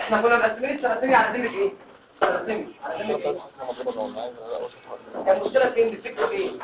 احنا كنا مقسمين الثلاثيمية على ذمة ايه ثلاثيمية على ذمة ايه كان المشكلة فين الفكرة فين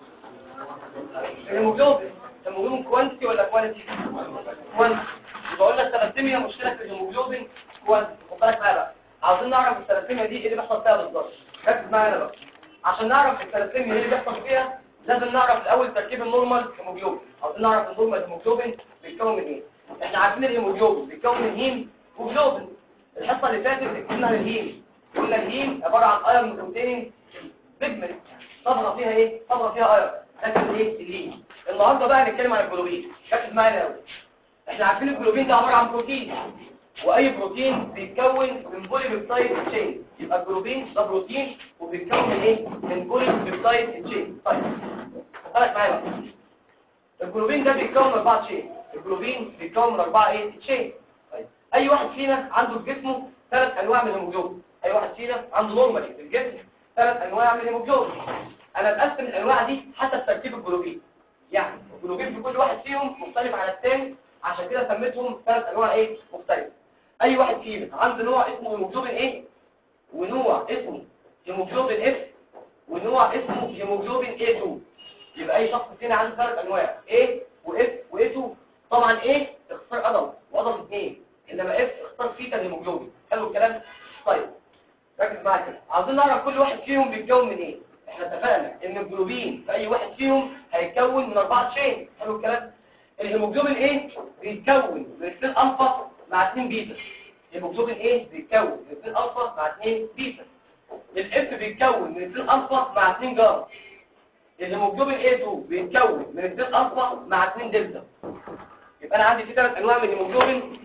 الهيموجلوبين الهيموجلوبين كوانتي ولا كواليتي كوانتي يبقى قلنا الثلاثيمية مشكلة في الهيموجلوبين كوانتي خد بالك معايا بقى عاوزين نعرف الثلاثيمية دي ايه اللي بيحصل فيها بالظبط ركز معايا انا بقى عشان نعرف الثلاثيميا ايه اللي بيحصل فيها لازم نعرف الاول تركيب النورمال هيموجلوبين عاوزين نعرف النورمال هيموجلوبين بيتكون من ايه احنا عارفين الهيموجلوبين بيتكون من هيم وجلوبين الحصه اللي فاتت اتكلمنا عن الهيم قلنا الهيم عباره عن ايرون كونتيننج بيجمنت صبغه فيها ايه صبغه فيها ايرون لكن ايه الهيم النهارده بقى هنتكلم عن الجلوبين ركز معايا قوي احنا عارفين الجلوبين ده عباره عن بروتين واي بروتين بيتكون من بولي بيبتايد تشين يبقى الجلوبين ده بروتين وبيتكون من ايه من بولي بيبتايد تشين طيب خليك معايا بقى الجلوبين ده بيتكون من اربعه تشين الجلوبين بيتكون من اربعه ايه تشين طيب اي واحد فينا عنده في جسمه ثلاث انواع من الهيموجلوبين اي واحد فينا عنده نورمالي في الجسم ثلاث انواع من الهيموجلوبين انا بقسم الانواع دي حسب ترتيب الجلوبين يعني الجلوبين في كل واحد فيهم مختلف عن الثاني عشان كده سميتهم ثلاث انواع ايه مختلفه اي واحد فينا عنده نوع اسمه هيموجلوبين ايه ونوع اسمه هيموجلوبين اف ونوع اسمه هيموجلوبين A2 يبقى اي شخص فينا عنده ثلاث انواع A وF وA2 طبعا A اختصار عضل وعضل اثنين انما F اختصار فيتا الهيموجلوبين حلو الكلام طيب ركز معايا كده عاوزين نعرف كل واحد فيهم بيتكون من ايه احنا اتفقنا ان الجلوبين في اي واحد فيهم هيتكون من اربعه تشين حلو الكلام الهيموجلوبين ايه بيتكون من اثنين الفا مع اثنين بيتا الهيموجلوبين ايه بيتكون من اثنين الفا مع اثنين بيتا الاف بيتكون من اثنين الفا مع اثنين جاما الهيموجلوبين A2 بيتكون من اثنين الفا مع اثنين دلتا يبقى انا عندي في ثلاث انواع من الهيموجلوبين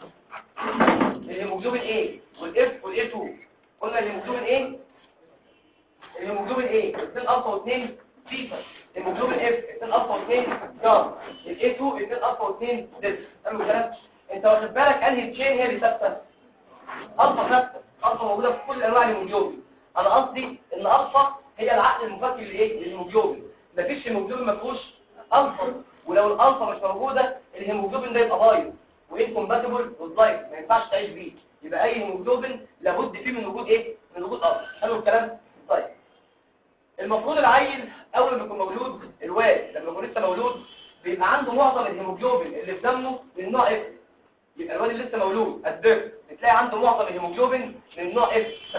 الهيموجلوبين A والاف والاي2 قلنا الهيموجلوبين A الهيموجلوبين A اثنين الفا واثنين بيتا الهيموجلوبين F اثنين الفا واثنين جاما الاي 2 اثنين الفا واثنين دلتا حلو الكلام انت واخد بالك انهي تشين هي اللي ثابته الفا ثابته الفا موجوده في كل انواع الهيموجلوبين انا قصدي ان الفا هي العقل المفكر لايه للهيموجلوبين مفيش هيموجلوبين ما فيهوش الفا ولو الالفا مش موجوده الهيموجلوبين ده يبقى بايظ وانكومباتبل باللايف ما ينفعش تعيش بيه يبقى اي هيموجلوبين لابد فيه من وجود ايه من وجود الفا حلو الكلام طيب المفروض العيل اول ما يكون مولود الواد لما يكون لسه مولود بيبقى عنده معظم الهيموجلوبين اللي في دمه من نوع اف يبقى الواد اللي لسه مولود الدب بتلاقي عنده معظم الهيموجلوبين من نوع اف 70%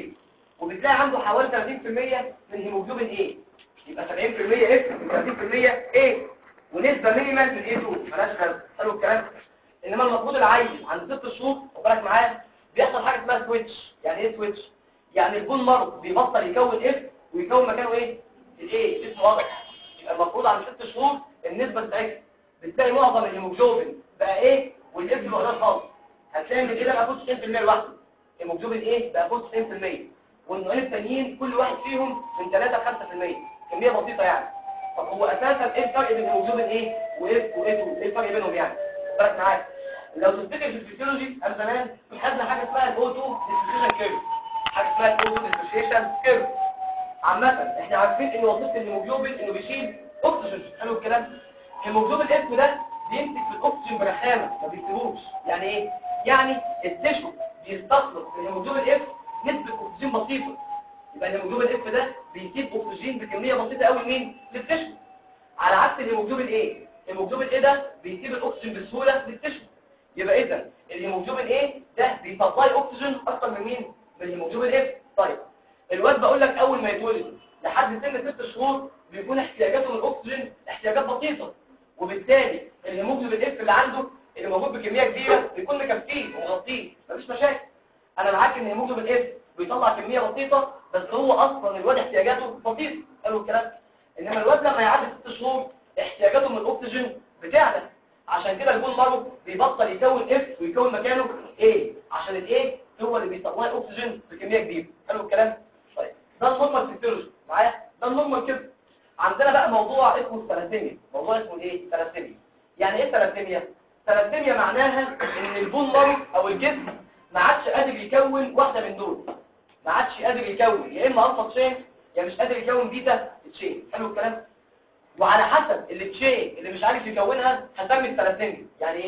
وبتلاقي عنده حوالي 30% من هيموجلوبين ايه يبقى 70% اف 30% ايه ونسبه مينيمال من ايه 2 مالهاش غير حلو الكلام انما المفروض العيل عند 6 شهور خد بالك معايا بيحصل حاجه اسمها سويتش يعني ايه سويتش يعني البون مرض بيبطل يكون اف ويكون مكانه ايه الايه اسمه واضح يبقى المفروض عند 6 شهور النسبه بتاعتها بتلاقي معظم الهيموجلوبين بقى ايه والاف ما بقاش خالص هتلاقي ان كده بقى فوق 90% لوحده الهيموجلوبين ايه بقى فوق 90% والنوعين التانيين كل واحد فيهم من 3 ل 5% كميه بسيطه يعني طب هو اساسا ايه الفرق بين الهيموجلوبين ايه واف وايه ايه الفرق بينهم يعني بالك معايا لو تفتكر في الفسيولوجي قبل زمان خدنا حاجه اسمها الاوتو ديسوسيشن كيرف حاجه اسمها الاوتو ديسوسيشن كيرف عامه احنا عارفين ان وظيفه الهيموجلوبين انه بيشيل اكسجين حلو الكلام الهيموجلوبين اف ده بيمسك في الاكسجين برخامه ما بيسيبوش يعني ايه يعني التشو بيستخلص في الهيموجلوبين اف نسبه اكسجين بسيطه يبقى الهيموجلوبين اف ده بيسيب اكسجين بكميه بسيطه قوي لمين للتشو على عكس الهيموجلوبين ايه الهيموجلوبين ايه ده بيسيب الاكسجين بسهوله للتشو يبقى اذا الهيموجلوبين ايه ده بيسبلاي اكسجين اكتر من مين من الهيموجلوبين اف طيب الواد بقول لك اول ما يتولد لحد سن 6 شهور بيكون احتياجاته من الاكسجين احتياجات بسيطه وبالتالي الهيموجلوبين اف اللي عنده اللي موجود بكميه كبيره بيكون مكفيه ومغطيه مفيش مشاكل انا معاك ان الهيموجلوبين اف بيطلع كميه بسيطه بس هو اصلا الواد احتياجاته بسيطه حلو الكلام انما الواد لما يعدي 6 شهور احتياجاته من الاكسجين بتعلى عشان كده البون مارو بيبطل يكون اف ويكون مكانه ايه عشان الايه هو اللي بيطلع الاكسجين بكميه كبيره حلو الكلام طيب ده النورمال فيسيولوجي معايا ده النورمال كده عندنا بقى موضوع اسمه الثلاثيميا موضوع اسمه ايه الثلاثيميا يعني ايه ثلاثيميا ثلاثيميا معناها ان البون مارو او الجسم ما عادش قادر يكون واحده من دول ما عادش قادر يكون يا اما الفا تشين يا مش قادر يكون بيتا تشين حلو الكلام وعلى حسب التشين اللي مش عارف يكونها هسمي الثلاثيميا يعني ايه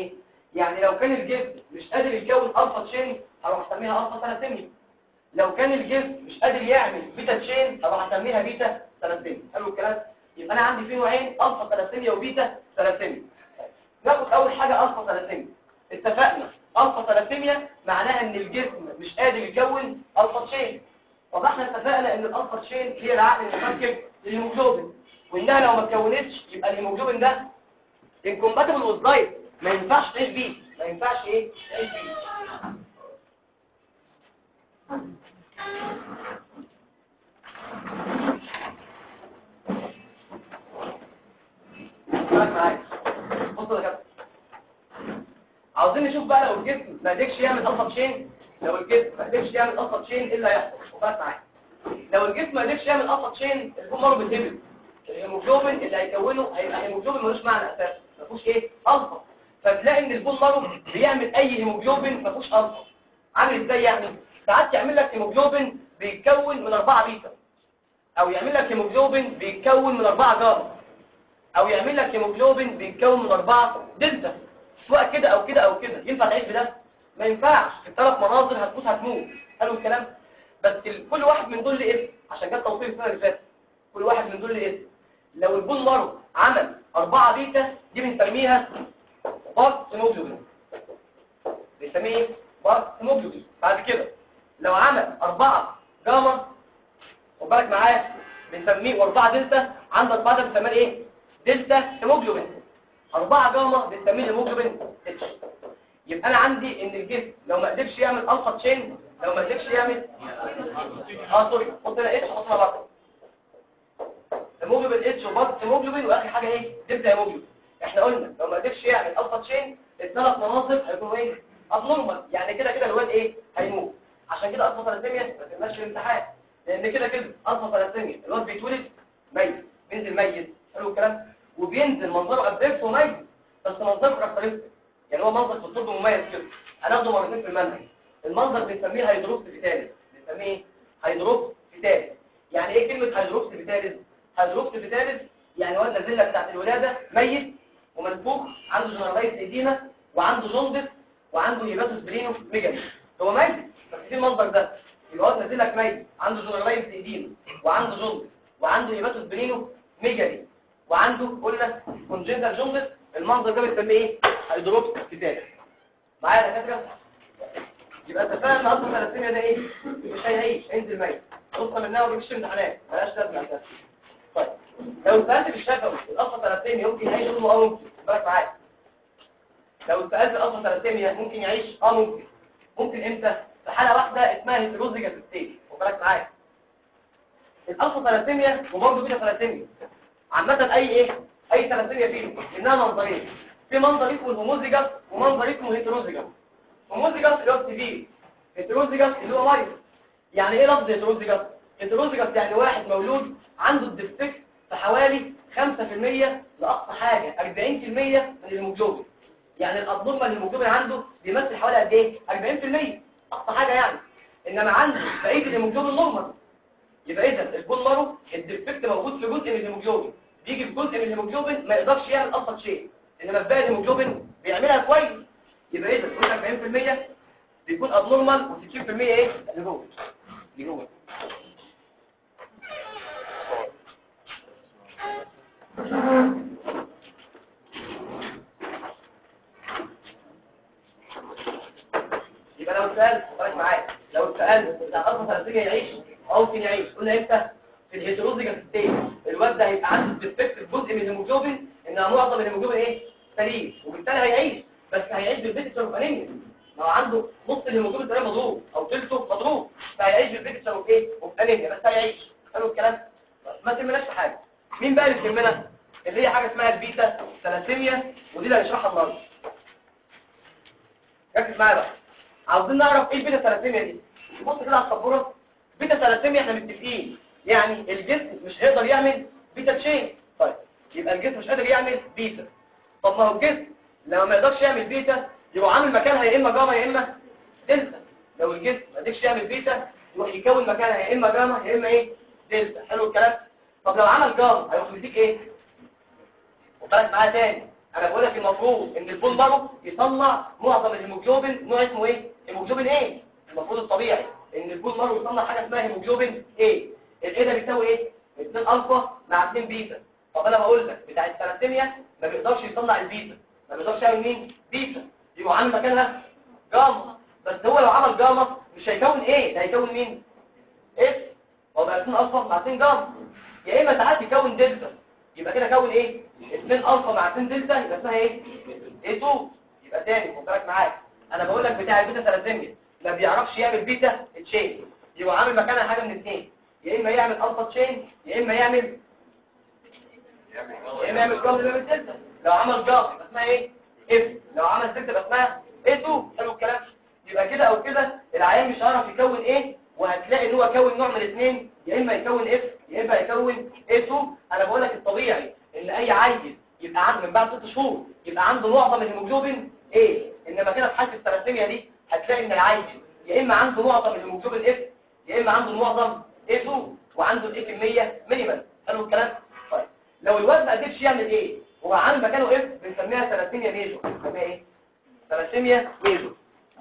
يعني لو كان الجسم مش قادر يكون الفا تشين هروح اسميها الفا ثلاثيميا لو كان الجسم مش قادر يعمل بيتا تشين هروح اسميها بيتا ثلاثيميا حلو الكلام يبقى انا عندي في نوعين الفا ثلاثيميا وبيتا ثلاثيميا ناخد اول حاجه الفا ثلاثيميا اتفقنا الفا ثلاثيميا معناها ان الجسم مش قادر يكون الفا تشين طب احنا اتفقنا ان الالفا تشين هي العقل المركب للهيموجلوبين وانها لو ما اتكونتش يبقى الهيموجلوبين ده انكومباتبل وذ ما ينفعش تعيش بيه ما ينفعش ايه تعيش بيه معايا بصوا يا كابتن عاوزين نشوف بقى لو الجسم ما قدرش يعمل الفا تشين لو الجسم ما قدرش يعمل الفا تشين ايه اللي هيحصل خد معايا لو الجسم ما قدرش يعمل الفا تشين الجمهور بتهبل الهيموجلوبين اللي هيكونه هيبقى هيموجلوبين ملوش معنى اساسا ما فيهوش ايه الفا فتلاقي ان البون مارو بيعمل اي هيموجلوبين ما فيهوش الفا عامل ازاي يعني ساعات يعمل لك هيموجلوبين بيتكون من 4 بيتا او يعمل لك هيموجلوبين بيتكون من 4 جاما او يعمل لك هيموجلوبين بيتكون من 4 دلتا سواء كده او كده او كده ينفع تعيش بده ما ينفعش في الثلاث مناظر هتموت هتموت حلو الكلام بس ال- كل واحد من دول ليه اسم عشان كده توصيل السنه اللي فاتت كل واحد من دول ليه اسم لو البون مارو عمل 4 بيتا دي بنسميها بارت هيموجلوبين بنسميه ايه بارت هيموجلوبين بعد كده لو عمل 4 جاما خد بالك معايا بنسميه و4 دلتا عند 4 ده بنسميه ايه دلتا هيموجلوبين 4 جاما بنسميه هيموجلوبين اتش يبقى انا عندي ان الجسم لو ما قدرش يعمل الفا تشين لو ما قدرش يعمل اه سوري حط هنا اتش حط هنا بطل هيموجلوبين اتش وبط هيموجلوبين واخر حاجه ايه دلتا هيموجلوبين احنا قلنا لو ما قدرش يعمل الفا تشين الثلاث مناصب هيكونوا ايه ابنورمال يعني كده كده الواد ايه هيموت عشان كده الفا ثلاثيميا ما تبقاش في الامتحان لان كده كده الفا ثلاثيميا الواد بيتولد ميت بينزل ميت حلو الكلام وبينزل منظره ابدكت وميت بس منظره كاركترستيك يعني هو منظر في الطب مميز كده هناخده مرتين في المنهج المنظر بنسميه هيدروكس فيتاليس بنسميه ايه هيدروكس فيتاليس يعني ايه كلمه هيدروكس فيتاليس هيدروكس فيتاليس يعني واد نازل لك بتاعت الولاده ميت ومنفوخ عنده جنرالايز ايدينا وعنده جوندس وعنده هيباتوس برينو ميجالي هو ميت بس في المنظر ده الواد نازل لك ميت عنده جنرالايز ايدينا وعنده جوندس وعنده هيباتوس برينو ميجالي وعنده قلنا كونجنتال جوندس المنظر ده بنسميه ايه هيدروبس كتاب معايا يا دكاتره يبقى اتفقنا ان اصلا ثلاثيميا ده ايه مش هيعيش هينزل ميت قصه منها وما بيجيش امتحانات مالهاش لازمه اساسا طيب لو سالت في الشفوي الاصل ثلاثيميا ممكن يعيش يقول اه ممكن بالك معايا لو سالت الاصل ثلاثيميا ممكن يعيش اه ممكن ممكن امتى في حاله واحده اسمها هيتروزيجا ستيج وبالك معايا الاصل ثلاثيميا وبرضه بيتا ثلاثيميا عامه اي ايه اي ثلاثيميا فيه انها منظرين في منظر اسمه الهوموزيجاس ومنظر اسمه هيتروزيجاس هوموزيجاس اللي هو سيفير هيتروزيجاس اللي هو ماينس يعني ايه لفظ هيتروزيجاس هيتروزيجاس يعني واحد مولود عنده الديفكت في حوالي 5% لاقصى حاجه 40% من الهيموجلوبين يعني الابنورمال الهيموجلوبين عنده بيمثل حوالي قد ايه 40% اقصى حاجه يعني انما عنده بقيه الهيموجلوبين نورمال يبقى اذا البون مارو الديفكت موجود في جزء من الهيموجلوبين بيجي في جزء من الهيموجلوبين ما يقدرش يعمل ابسط شيء انما في باقي الهيموجلوبين بيعملها كويس يبقى اذا كل 40% بيكون ابنورمال و60% ايه اللي جوه اللي جوه يبقى لو سألت خليك معايا لو سألت بتاع اصلا ثلاثيه يعيش او ممكن يعيش قلنا امتى في الهيتروزيجا ستيج الواد ده هيبقى عنده ديفكت في جزء من الهيموجلوبين انها معظم الهيموجلوبين ايه سليم وبالتالي هيعيش بس هيعيش بالبيكتشر انيميا ما هو عنده نص الهيموجلوبين تقريبا مضروب او ثلثه مضروب فهيعيش بالبيكتشر اوف ايه اوف انيميا بس هيعيش حلو الكلام ما تهمناش في حاجه مين بقى اللي تهمنا اللي هي حاجه اسمها البيتا ثلاثيميا ودي اللي هنشرحها النهارده ركز معايا بقى عاوزين نعرف ايه البيتا ثلاثيميا دي بص كده على السبوره بيتا ثلاثيميا احنا متفقين يعني الجسم مش هيقدر يعمل بيتا تشين طيب يبقى الجسم مش قادر يعمل بيتا طب ما هو الجسم لما ما يقدرش يعمل بيتا يبقى عامل مكانها يا اما جاما يا اما دلتا لو الجسم ما قدرش يعمل بيتا يروح يكون مكانها يا اما جاما يا اما ايه دلتا حلو الكلام طب لو عمل جاما هيروح يديك ايه وبالك معايا تاني انا بقول لك المفروض ان البول مارو يصنع معظم الهيموجلوبين نوع اسمه ايه هيموجلوبين ايه المفروض الطبيعي ان البول مارو يصنع حاجه اسمها هيموجلوبين ايه الايه ده بيساوي ايه 2 الفا مع 2 بيتا طب انا بقول لك بتاع الثلاثيميا ما بيقدرش يصنع البيتا ما بيقدرش يعمل مين بيتا يبقى عامل مكانها جاما بس هو لو عمل جاما مش هيكون ايه ده هيكون مين اف هو بقى 2 الفا مع 2 جاما يا اما ساعات يكون دلتا يبقى كده كون ايه 2 الفا مع 2 دلتا يبقى اسمها ايه ايه 2 يبقى تاني خد بالك معايا انا بقول لك بتاع البيتا ثلاثيميا ما بيعرفش يعمل بيتا تشين يبقى عامل مكانها حاجه من اثنين يا اما يعمل الفا تشين يا اما يعمل يا اما يعمل جاما يعمل دلتا لو عمل جاما يبقى اسمها ايه اف لو عمل دلتا يبقى اسمها ايه 2 حلو الكلام يبقى كده او كده العيان مش هيعرف يكون ايه وهتلاقي ان هو يكون نوع من الاثنين يا اما يكون اف يا اما يكون A2 انا بقول لك الطبيعي ان اي عيل يبقى عنده من بعد 6 شهور يبقى عنده معظم الهيموجلوبين A انما كده في حاله الثلاثيميا دي هتلاقي ان العيل يا اما عنده معظم الهيموجلوبين F يا اما عنده معظم A2 وعنده الايه كميه مينيمال حلو الكلام طيب لو الواد ما قدرش يعمل ايه هو عامل مكانه اف بنسميها ثلاثيميا ميجور بنسميها ايه ثلاثيميا ميجور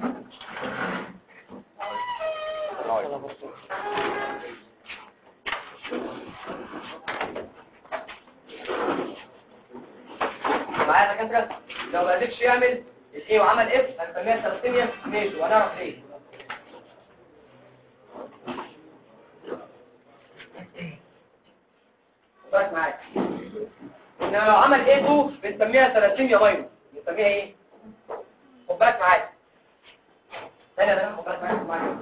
معايا دكاتره لو ما قدرش يعمل الايه وعمل اف هنسميها ثلاثيميا ميجور وهنعرف ليه بالك معايا ان لو عمل ايه 2 بنسميها ثلاثيميا ماينور بنسميها ايه خد بالك معايا ثانيه ده خد بالك معايا معايا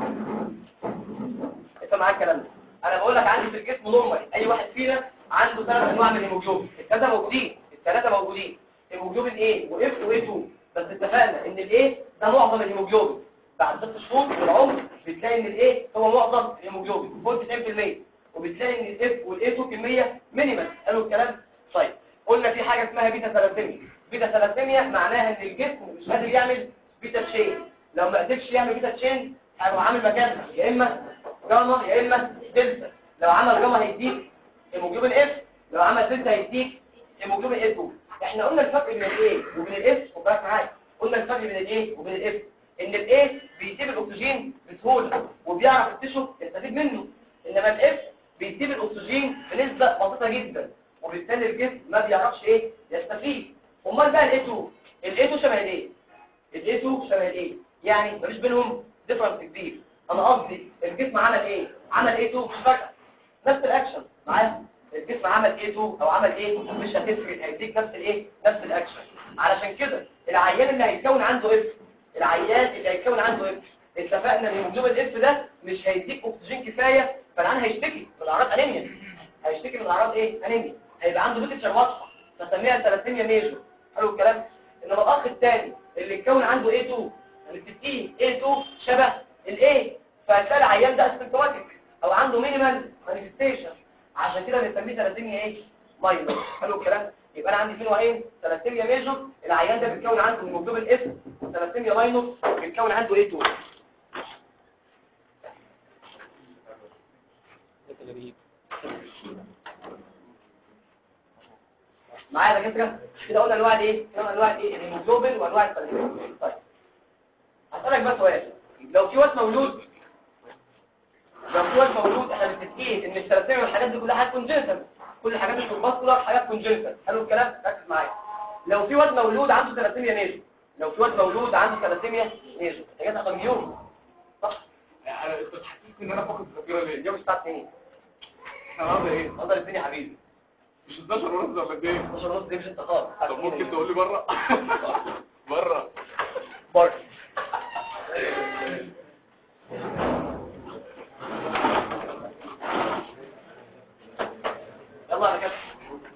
انت معاك الكلام ده انا بقول لك عندي في الجسم نورمالي اي واحد فينا عنده ثلاث انواع من الهيموجلوبين الثلاثه موجودين الثلاثه موجودين هيموجلوبين ايه واف واي 2 بس اتفقنا ان الايه ده معظم الهيموجلوبين بعد ست شهور من العمر بتلاقي ان الايه هو معظم الهيموجلوبين فوق 90% وبتلاقي ان الاف والاي 2 كميه مينيمال قالوا الكلام طيب قلنا في حاجه اسمها بيتا ثلاثيميا بيتا ثلاثيميا معناها ان الجسم مش قادر يعمل بيتا تشين لو ما قدرش يعمل بيتا تشين هيبقى عامل مكانها يا اما جاما يا اما دلتا لو عمل جاما هيديك هيموجلوبين اف لو عمل دلتا هيديك هيموجلوبين اف 2 احنا قلنا الفرق بين الايه وبين الاف خد بالك معايا قلنا الفرق بين الايه وبين الاف ان الايه بيسيب الاكسجين بسهوله وبيعرف التشو يستفيد منه انما الاف بيسيب الاكسجين بنسبه بسيطه جدا وبالتالي الجسم ما بيعرفش ايه يستفيد امال بقى الاي 2 الاي 2 شبه الايه الاي 2 شبه الايه يعني مفيش بينهم ديفرنس كبير انا قصدي الجسم عمل ايه عمل ايه 2 مش فاكر نفس الاكشن معايا الجسم عمل ايه 2 او عمل ايه مش هتفرق هيديك نفس الايه نفس الاكشن علشان كده العيان اللي هيتكون عنده اف العيان اللي هيتكون عنده اف اتفقنا ان الهيموجلوبين اف ده مش هيديك اكسجين كفايه فالعيان هيشتكي من اعراض انيميا هيشتكي من اعراض ايه انيميا هيبقى عنده بيكتشر واضحه فسميها ثلاثيميا ميجور حلو الكلام انما الاخ الثاني اللي اتكون عنده A2 هنبتديه A2 شبه الايه فهتلاقي العيان ده اسيمتوماتيك او عنده مينيمال مانيفستيشن عشان كده بنسميه ثلاثيميا ايه ماينور حلو الكلام يبقى انا عندي في نوعين ثلاثيميا ميجور العيان ده بيتكون عنده هيموجلوبين اف وثلاثيميا ماينور بيتكون عنده A2 معايا يا دكاتره كده قلنا انواع الايه قلنا انواع الايه الهيموجلوبين وانواع الثلاثيميا طيب هسألك بقى سؤال لو في واد مولود لو في واد مولود احنا متفقين ان الثلاثيميا والحاجات دي كلها حاجات كونجنتال كل الحاجات اللي في الباسكولار حاجات كونجنتال حلو الكلام ركز معايا لو في واد مولود عنده ثلاثيميا نيجو لو في واد مولود عنده ثلاثيميا نيجو انت جاي تاخد مليون صح انا كنت حسيت ان انا فاقد الذاكره ليه اليوم الساعه 2 احنا النهارده ايه اتفضل الدنيا يا حبيبي مش 12 ونص ولا قد ايه 12 ونص دي مش انت خالص طب ممكن تقول لي بره بره بره يلا يا كابتن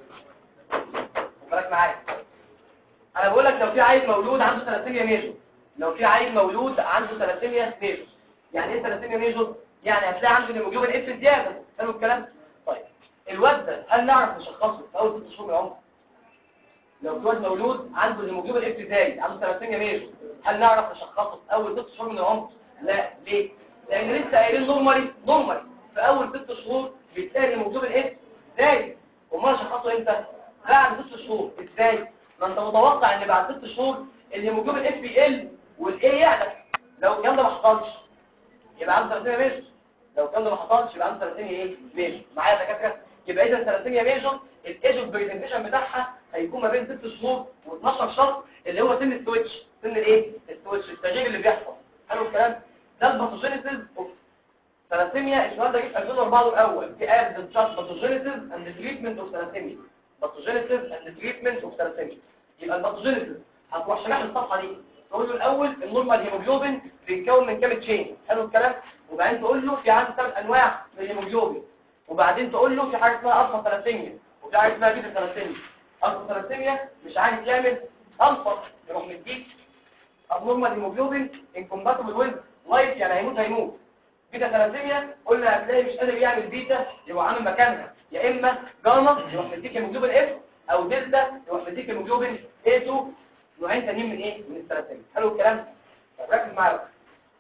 خليك معايا انا بقول لك لو في عيل مولود عنده ثلاثيميا ميجور لو في عيل مولود عنده ثلاثيميا ميجور يعني ايه ثلاثيميا ميجور يعني هتلاقي عنده هيموجلوبين اف زياده حلو الكلام طيب الواد ده هل نعرف نشخصه في اول ست شهور من عمره لو في واد مولود عنده الهيموجلوبين اف زايد عنده ثلاثيميا ميجور هل نعرف نشخصه في اول ست شهور من العمر لا ليه لان لسه قايلين نورمالي نورمالي في اول ست شهور بتلاقي الهيموجلوبين اف زايد امال شخصه امتى بعد ست شهور ازاي ما انت متوقع ان بعد ست شهور الهيموجلوبين اف بي ال والاي يعلى لو الكلام ده ما حصلش يبقى عنده ثلاثيميا ميجر لو الكلام ده ما حصلش يبقى عنده ثلاثيميا ايه ميجر معايا يا دكاتره يبقى اذا ثلاثيميا ميجر الايج اوف بريزنتيشن بتاعها هيكون ما بين ست شهور و12 شهر اللي هو سن السويتش سن الايه السويتش التغيير اللي بيحصل حلو الكلام ده الباثوجينيسيس اوف ثلاثيميا السؤال ده جه في 2004 الاول في اد ديسكاس باثوجينيسيس اند تريتمنت اوف ثلاثيميا باثوجينيسيس اند تريتمنت اوف ثلاثيميا يبقى الباثوجينيسيس هتروح شرح الصفحه دي تقول له الاول النورمال هيموجلوبين بيتكون من كام تشين حلو الكلام وبعدين تقول له في عندي ثلاث انواع من الهيموجلوبين وبعدين تقول له في حاجه اسمها الفا ثلاثيميا وفي حاجه اسمها بيتا ثلاثيميا الفا ثلاثيميا مش عايز يعمل الفا يروح مديك abnormal hemoglobin incompatible with life يعني هيموت هيموت بيتا ثلاثيميا قلنا هتلاقي مش قادر يعمل بيتا يبقى عامل مكانها يا اما جاما يروح مديك هيموجلوبين اف او دلتا يروح مديك هيموجلوبين A2 نوعين تانيين من ايه من الثلاثيميا حلو الكلام طب ركز معايا بقى.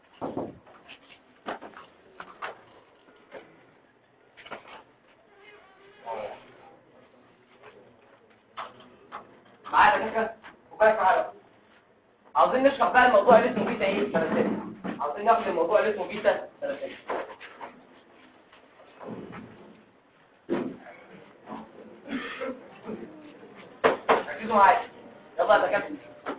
معايا يا كده وبالك معايا بقى. عاوزين نشرح بقى الموضوع اللي اسمه بيتا ايه ثلاثيميا عاوزين ناخد الموضوع اللي اسمه بيتا ثلاثيميا ركزوا معايا يلا يا دكاتره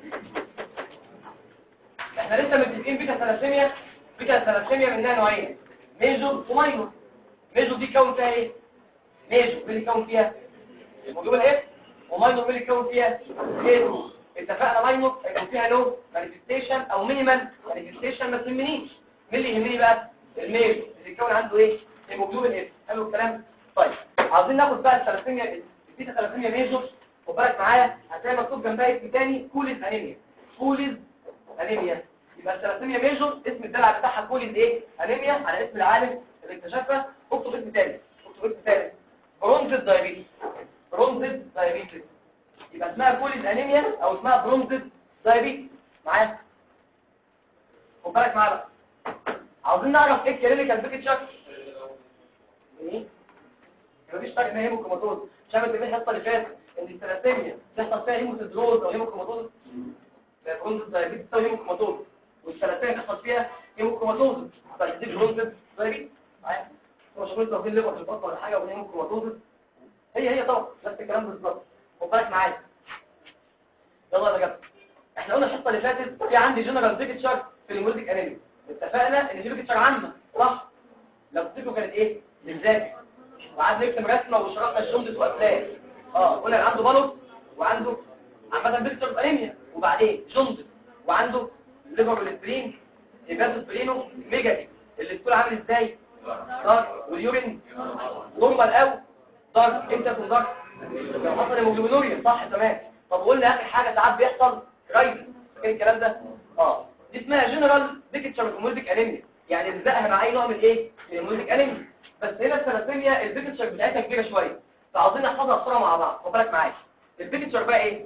احنا لسه متفقين بيتا ثلاثيميا بيتا ثلاثيميا منها نوعين ميزو وماينو ميزو دي كون فيها ايه ميزو مين اللي كون فيها الموجوب الاف وماينو مين اللي كون فيها ايه اتفقنا ماينو هيكون فيها لو مانيفستيشن او مينيمال مانيفستيشن ما تهمنيش مين اللي يهمني بقى الميل اللي يكون عنده ايه هيموجلوبين اف حلو الكلام طيب عاوزين ناخد بقى الثلاثيميا البيتا ثلاثيميا ميجور وبالك معايا هتلاقي مكتوب جنبها اسم تاني كوليز انيميا كوليز انيميا يبقى الثلاثيميا ميجور اسم الدلع بتاعها كوليز ايه انيميا على اسم العالم اللي اكتشفها اكتب اسم تاني اكتب اسم تاني برونزيت دايابيتس برونزيت دايابيتس يبقى اسمها كوليز انيميا او اسمها برونزيت دايابيتس معايا خد بالك معايا بقى عاوزين نعرف ايه الكلينيكال بيكتشر ايه مفيش فرق بين هيموكروماتوز شبه اللي الحصه اللي فاتت ان الثلاثيميا تحصل فيها هيموسيدروز او هيموكروماتوز برونزيت دايابيتس او هيموكروماتوز والثلاثيميا تحصل فيها هيموكروماتوز طيب دي برونزيت دايابيتس معايا هو شغل واخدين ليفر في البطن ولا حاجه وهيموكروماتوز هي هي طبعا نفس الكلام بالظبط خد بالك معايا يلا يا جماعه احنا قلنا الحصه اللي فاتت في عندي جنرال بيكتشر في الميوزك انيمي اتفقنا ان في بيكتشر عامه صح لو تفتكروا كانت ايه بالذات وقعدنا نكتب رسمه وشرحنا الجندس وافلام اه قلنا عنده بلوط وعنده عامه بيكتشر انيميا وبعدين جندس وعنده ليفر والسبرين هيباتوسبرينو ميجالي اللي بتكون عامل ازاي دارك واليورين نورمال او دارك امتى يكون دارك لو حصل هيموجلوبينوريا صح تمام طب قلنا اخر حاجه ساعات بيحصل رايز فاكر الكلام ده اه دي اسمها جنرال بيكتشر هيموليتيك انيميا يعني الزقها مع اي نوع من ايه من الهيموليتيك انيميا بس هنا الثلاثيميا البيكتشر بتاعتها كبيره شويه فعاوزين نحفظها بسرعه مع بعض خد بالك معايا البيكتشر بقى ايه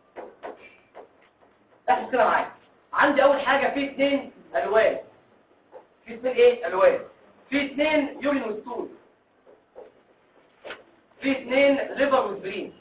احفظ كده معايا عندي اول حاجه في اثنين الوان في اثنين ايه الوان في اثنين يورين وستول في اثنين ليفر وسبرين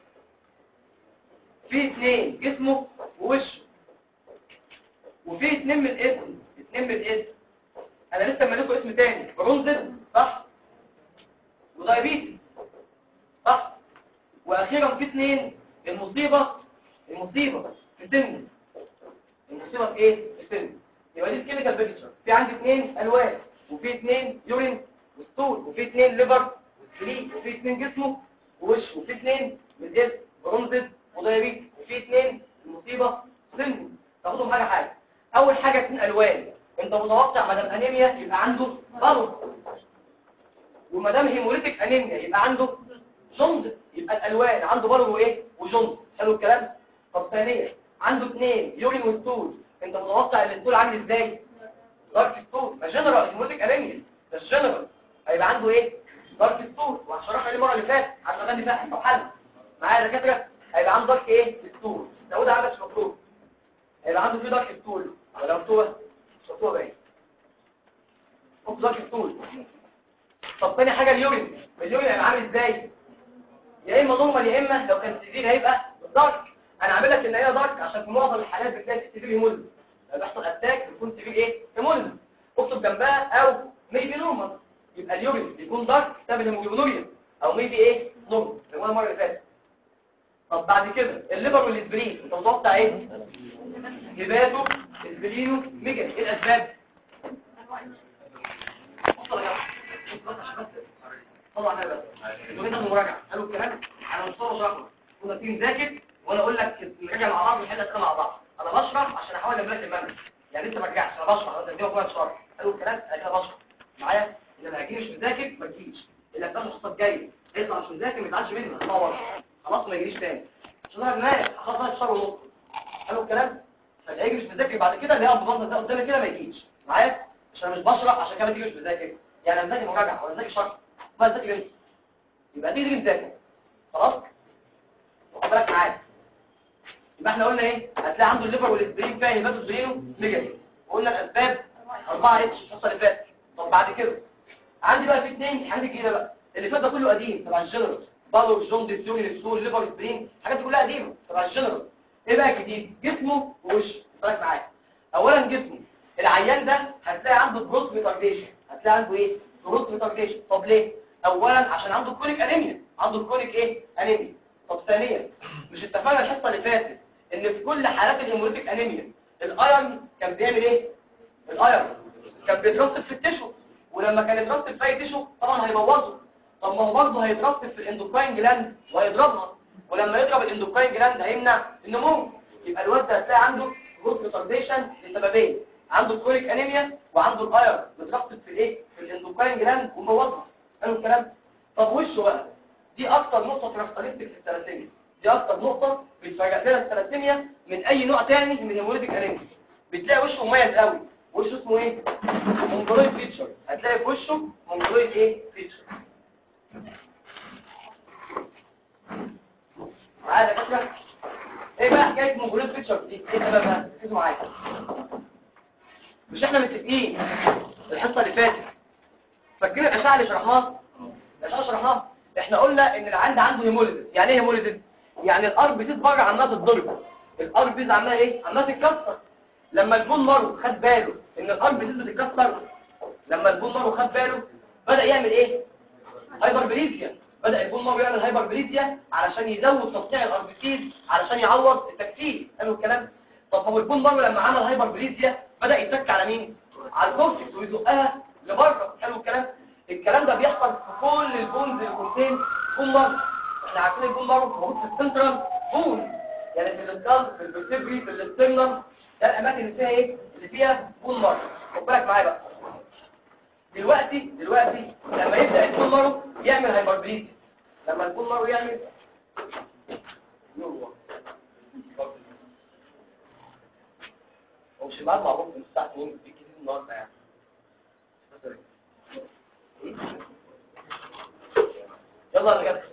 في اثنين جسمه ووشه وفي اثنين من الاسم اثنين من الاسم انا لسه مالكم اسم تاني برونزد صح ودايبيتس صح واخيرا في اثنين المصيبه المصيبه في سن المصيبه في ايه في سن يبقى دي الكيميكال بيكتشر في عندي اثنين الوان وفي اثنين يورين وستول وفي اثنين ليفر وسليم وفي اثنين جسمه ووش وفي اثنين من الاسم برونزد ودايبيتس وفي اثنين المصيبه سن تاخدهم حاجه حاجه اول حاجه اثنين الوان انت متوقع ما دام انيميا يبقى عنده بلط وما دام هيموليتيك انيميا يبقى عنده جندس يبقى الالوان عنده بلط وايه وجندس حلو الكلام طب ثانيا عنده اثنين يورين وستول انت متوقع ان الستول عامل ازاي دارك ستول ما جنرال هيموليتيك انيميا ده الجنرال هيبقى عنده ايه دارك ستول وهشرحها دي المره اللي فاتت عشان اغني فيها حته حل معايا يا دكاتره هيبقى عنده دارك ايه ستول زودها عندك مش مكتوب هيبقى عنده في دارك ستول ولا مكتوبه مش مكتوبه باين حط دارك ستول طب تاني حاجه اليورين اليورين هيبقى عامل ازاي يا اما نورمال يا اما لو كان سيفير هيبقى دارك انا عامل لك ان هي دارك عشان في معظم الحالات بتلاقي سيفير هيموليز لما بيحصل اتاك بيكون سيفير ايه هيموليز اكتب جنبها او ميبي نورمال يبقى اليورين بيكون دارك بسبب الهيموجلوبينوريا او ميبي ايه نورمال زي ما قلنا المره اللي فاتت طب بعد كده الليفر والاسبرين انت متوقع ايه هباتو اسبرينو ميجا ايه الاسباب بصوا يا جماعه بصوا عشان بس طبعا انا بس انتوا كده مراجعه قالوا الكلام انا مش صور شرحه كنا في نذاكر وانا اقول لك نرجع مع بعض ونحل اسئله مع بعض انا بشرح عشان احاول املك المنهج يعني انت ما ترجعش انا بشرح انا بديك كويس شرح قالوا الكلام انا كده بشرح معايا اذا ما هجيش مش مذاكر ما تجيش اللي هتاخد الحصه الجايه يطلع مش مذاكر ما يتعادش منها طبعا خلاص ما يجيش تاني عشان انا الناس خلاص انا شهر ونص قالوا الكلام فاللي هيجي مش مذاكر بعد كده اللي هيقعد ببطن ده قدامي كده ما يجيش معايا عشان أنا مش بشرح عشان كده ما تيجي مش مذاكر يعني انا مذاكر مراجعه ولا مذاكر شرح ما مذاكر انت يبقى تيجي تيجي تذاكر خلاص واخد بالك معايا يبقى احنا قلنا ايه هتلاقي عنده الليفر والاسبرين فيها هيباتوسبرينو نيجاتيف وقلنا الاسباب 4 اتش الحصه اللي فاتت طب بعد كده عندي بقى في اثنين حاجات جديده بقى اللي فات ده كله قديم تبع الجنرال بالور جون ديسيوني السول ليفر سبرين الحاجات دي كلها قديمه تبع الجنرال ايه بقى الجديد جسمه ووشه بالك معايا اولا جسمه العيان ده هتلاقي عنده جروث ريتارديشن هتلاقي عنده ايه جروث ريتارديشن طب ليه اولا عشان عنده كرونيك انيميا عنده كرونيك ايه انيميا طب ثانيا مش اتفقنا الحصه اللي فاتت ان في كل حالات الهيموليتيك انيميا الايرون كان بيعمل ايه الايرون كان بيترسب في التشو ولما كان يترسب في اي تشو طبعا هيبوظه طب ما هو برضه هيترسب في الاندوكراين جلاند وهيضربها ولما يضرب الاندوكراين جلاند هيمنع النمو يبقى الواد ده هتلاقي عنده جروث ريتارديشن لسببين عنده كرونيك انيميا وعنده الايرون مترسب في الايه في الاندوكراين جلاند ومبوظها قالوا الكلام طب وشه بقى دي اكتر نقطه كاركترستيك في الثلاثيه دي اكتر نقطه بتفرق لنا الثلاثيه من اي نوع تاني من الهيموليتيك انيميا بتلاقي وشه مميز قوي وشه اسمه ايه مونجولويد فيتشر هتلاقي في وشه مونجولويد ايه فيتشر معايا يا دكاتره ايه بقى حكايه مونجولويد فيتشر دي ايه سببها ركزوا معايا مش احنا متفقين الحصه اللي فاتت فاكرين الاشعه اللي شرحناها الاشعه اللي شرحناها احنا قلنا ان العند عنده هيموليزيس يعني ايه هيموليزيس يعني الارض بتتبرع عماله تتضرب الارض بيز عماله ايه عماله تتكسر لما البون مارو خد باله ان الارض بتبدا تتكسر لما البون مارو خد باله بدا يعمل ايه هايبربليزيا بدا البون مارو يعمل هايبربليزيا علشان يزود تصنيع الاربسيز علشان يعوض التكسير قالوا الكلام طب هو البون مارو لما عمل هايبربليزيا بدا يتك على مين على الكورتكس ويزقها لبره قالوا الكلام الكلام ده بيحصل في كل البونز اللي كونتين بون مارو احنا عارفين البون مارو موجود في السنترال بون يعني في الاسكال في الفرتبري في الاسترنال ده الاماكن اللي فيها ايه اللي فيها بون مارو خد بالك معايا بقى دلوقتي دلوقتي لما يبدا البون مارو يعمل هايبربليزيا لما البون مارو يعمل هو مش بعد معروف من الساعه 2 في كتير النهارده يعني يلا يا رجاله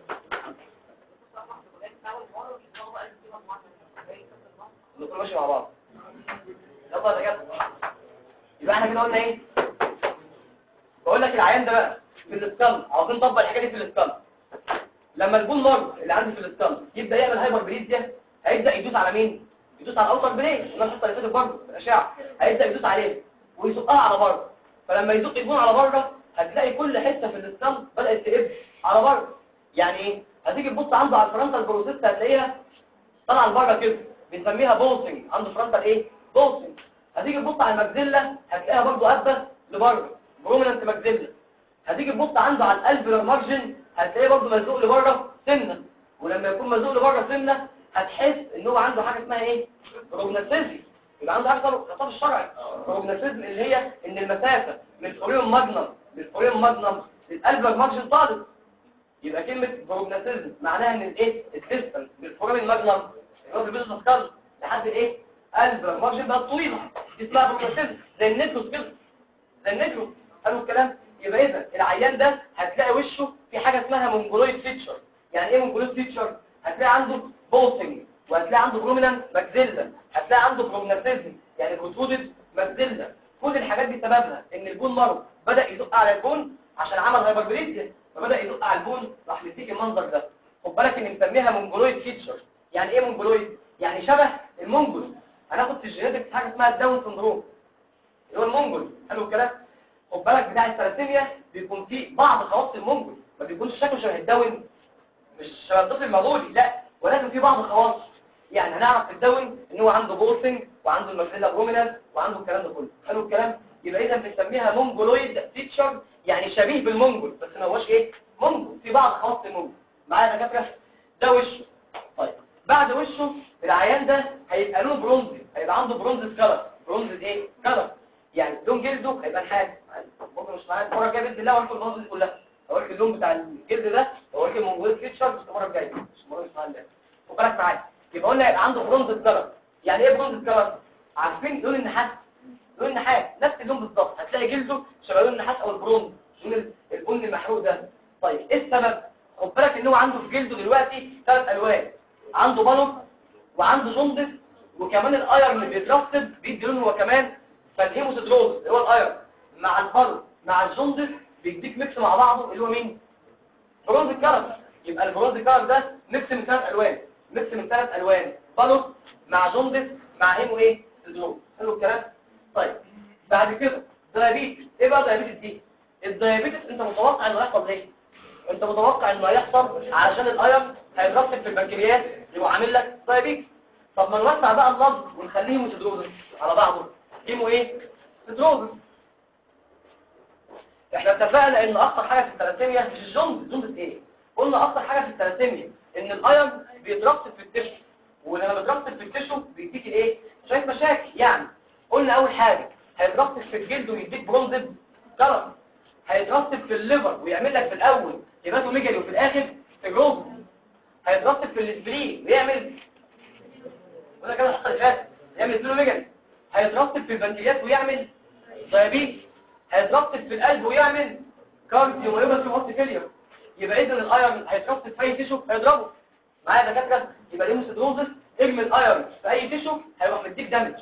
نكون ماشي مع بعض يلا يا رجاله يبقى احنا كده قلنا ايه بقول لك العيان ده بقى في الاسكال عاوزين نطبق الحاجه دي في الاسكال لما البون مارو اللي عندي في الاسكال يبدا يعمل هايبر بريزيا هيبدا يدوس على مين يدوس على الاوتر برين قلنا الحصه اللي فاتت برضه في الاشعه هيبدا يدوس عليه ويزقها على بره فلما يزق البون على بره هتلاقي كل حته في الاسكال بدات تقب على بره يعني ايه هتيجي تبص عنده على الفرنتال بروسيس هتلاقيها طالعه لبره كده بنسميها بولسنج عنده فرنتال ايه بولسنج هتيجي تبص على المجزله هتلاقيها برضه قابه لبره بروميننت مجزله هتيجي تبص عنده على الالفيولار مارجن هتلاقيه برضه مزوق لبره سنه ولما يكون مزوق لبره سنه هتحس ان هو عنده حاجه اسمها ايه روجناسيزم يبقى عنده حاجه اسمها الخطاب الشرعي روجناسيزم اللي هي ان المسافه من الفوريوم ماجنم من الفوريوم ماجنم للالفيولار مارجن طالت يبقى كلمه روجناسيزم معناها ان الايه الديستنس من الفوريوم ماجنم اللي هو في البيزنس سكال لحد الايه الالفيولار مارجن بقت طويله دي اسمها روجناسيزم زي النيكروس كده زي النيكروس قالوا الكلام يبقى اذا العيان ده هتلاقي وشه في حاجه اسمها مونجولويد فيتشر يعني ايه مونجولويد فيتشر هتلاقي عنده بوسنج وهتلاقي عنده برومينانت ماكسيلا هتلاقي عنده برومناتيزم يعني بروتودد ماكسيلا كل الحاجات دي سببها ان البون مارو بدا يزق على البون عشان عمل هايبربريزيا فبدا يزق على البون راح مديك المنظر ده خد بالك ان مسميها مونجولويد فيتشر يعني ايه مونجولويد يعني شبه المونجول هناخد في الجينيتكس حاجه اسمها الداون سندروم اللي هو المونجول حلو الكلام خد بالك بتاع الثلاثيميا بيكون فيه بعض خواص المونجول ما بيكونش شكله شبه الداون مش شبه الطفل المغولي لا ولكن في بعض خواص يعني هنعرف في الداون ان هو عنده بولسنج وعنده الماكسيلا برومينال وعنده الكلام ده كله حلو الكلام يبقى اذا بنسميها مونجولويد فيتشر يعني شبيه بالمونجول بس ما هوش ايه مونجول في بعض خواص المونجول معايا يا دكاتره ده وشه طيب بعد وشه العيان ده هيبقى لونه برونزي هيبقى عنده برونز كلر برونز ايه كلر يعني لون جلده هيبقى نحاس ممكن مش معايا المره الجايه باذن الله اوريكم المناظر دي كلها اوريك اللون بتاع الجلد ده واوريك المونجول فيتشر بس المره الجايه مش المره مش معايا خد بالك معايا يبقى قلنا يبقى عنده برونز كلر يعني ايه برونز كلر عارفين لون النحاس لون النحاس نفس اللون بالظبط هتلاقي جلده شبه لون النحاس او البرونز لون البني المحروق ده طيب ايه السبب خد بالك ان هو عنده في جلده دلوقتي ثلاث الوان عنده بلط وعنده جندس وكمان الايرن اللي بيترسب بيدي لون هو كمان فالهيموسيدروز اللي هو الايرن مع البلط مع الجندس بيديك ميكس مع بعضه اللي هو مين برونز كلر يبقى البرونز كلر ده ميكس من ثلاث الوان ميكس من ثلاث الوان بلط مع جندس مع هيمو ايه سيدروز حلو الكلام طيب بعد كده دايابيتس ايه بقى دايابيتس دي الدايابيتس انت متوقع انه يحصل ليه انت متوقع انه هيحصل علشان الايرن هيترسب في البنكرياس يبقى عامل لك دايابيتس طب ما نوسع بقى اللفظ ونخليه هيموسيدروزس على بعضه هيمو ايه سيدروزس احنا اتفقنا ان اخطر حاجه في الثلاثيميا مش الجندس الجندس ايه قلنا اخطر حاجه في الثلاثيميا ان الايرن بيترسب في التشو ولما بيترسب في التشو بيديك الايه شويه مشاكل يعني قلنا اول حاجه هيترسب في الجلد ويديك برونزد كلر هيترسب في الليفر ويعمل لك في الاول هيباتوميجالي وفي الاخر فيبروز هيترسب في الاسبرين ويعمل وده كده الحصه اللي فاتت يعمل سبلوميجالي هيترسب في البنكرياس ويعمل دايابيتس هيترسب في القلب ويعمل كارديوميوباثي وهارت فيلير يبقى اذا الايرون هيترسب في اي تيشو هيضربه معايا يا دكاتره يبقى ليموسيدروزس ارمي الايرون في اي تيشو هيروح مديك دامج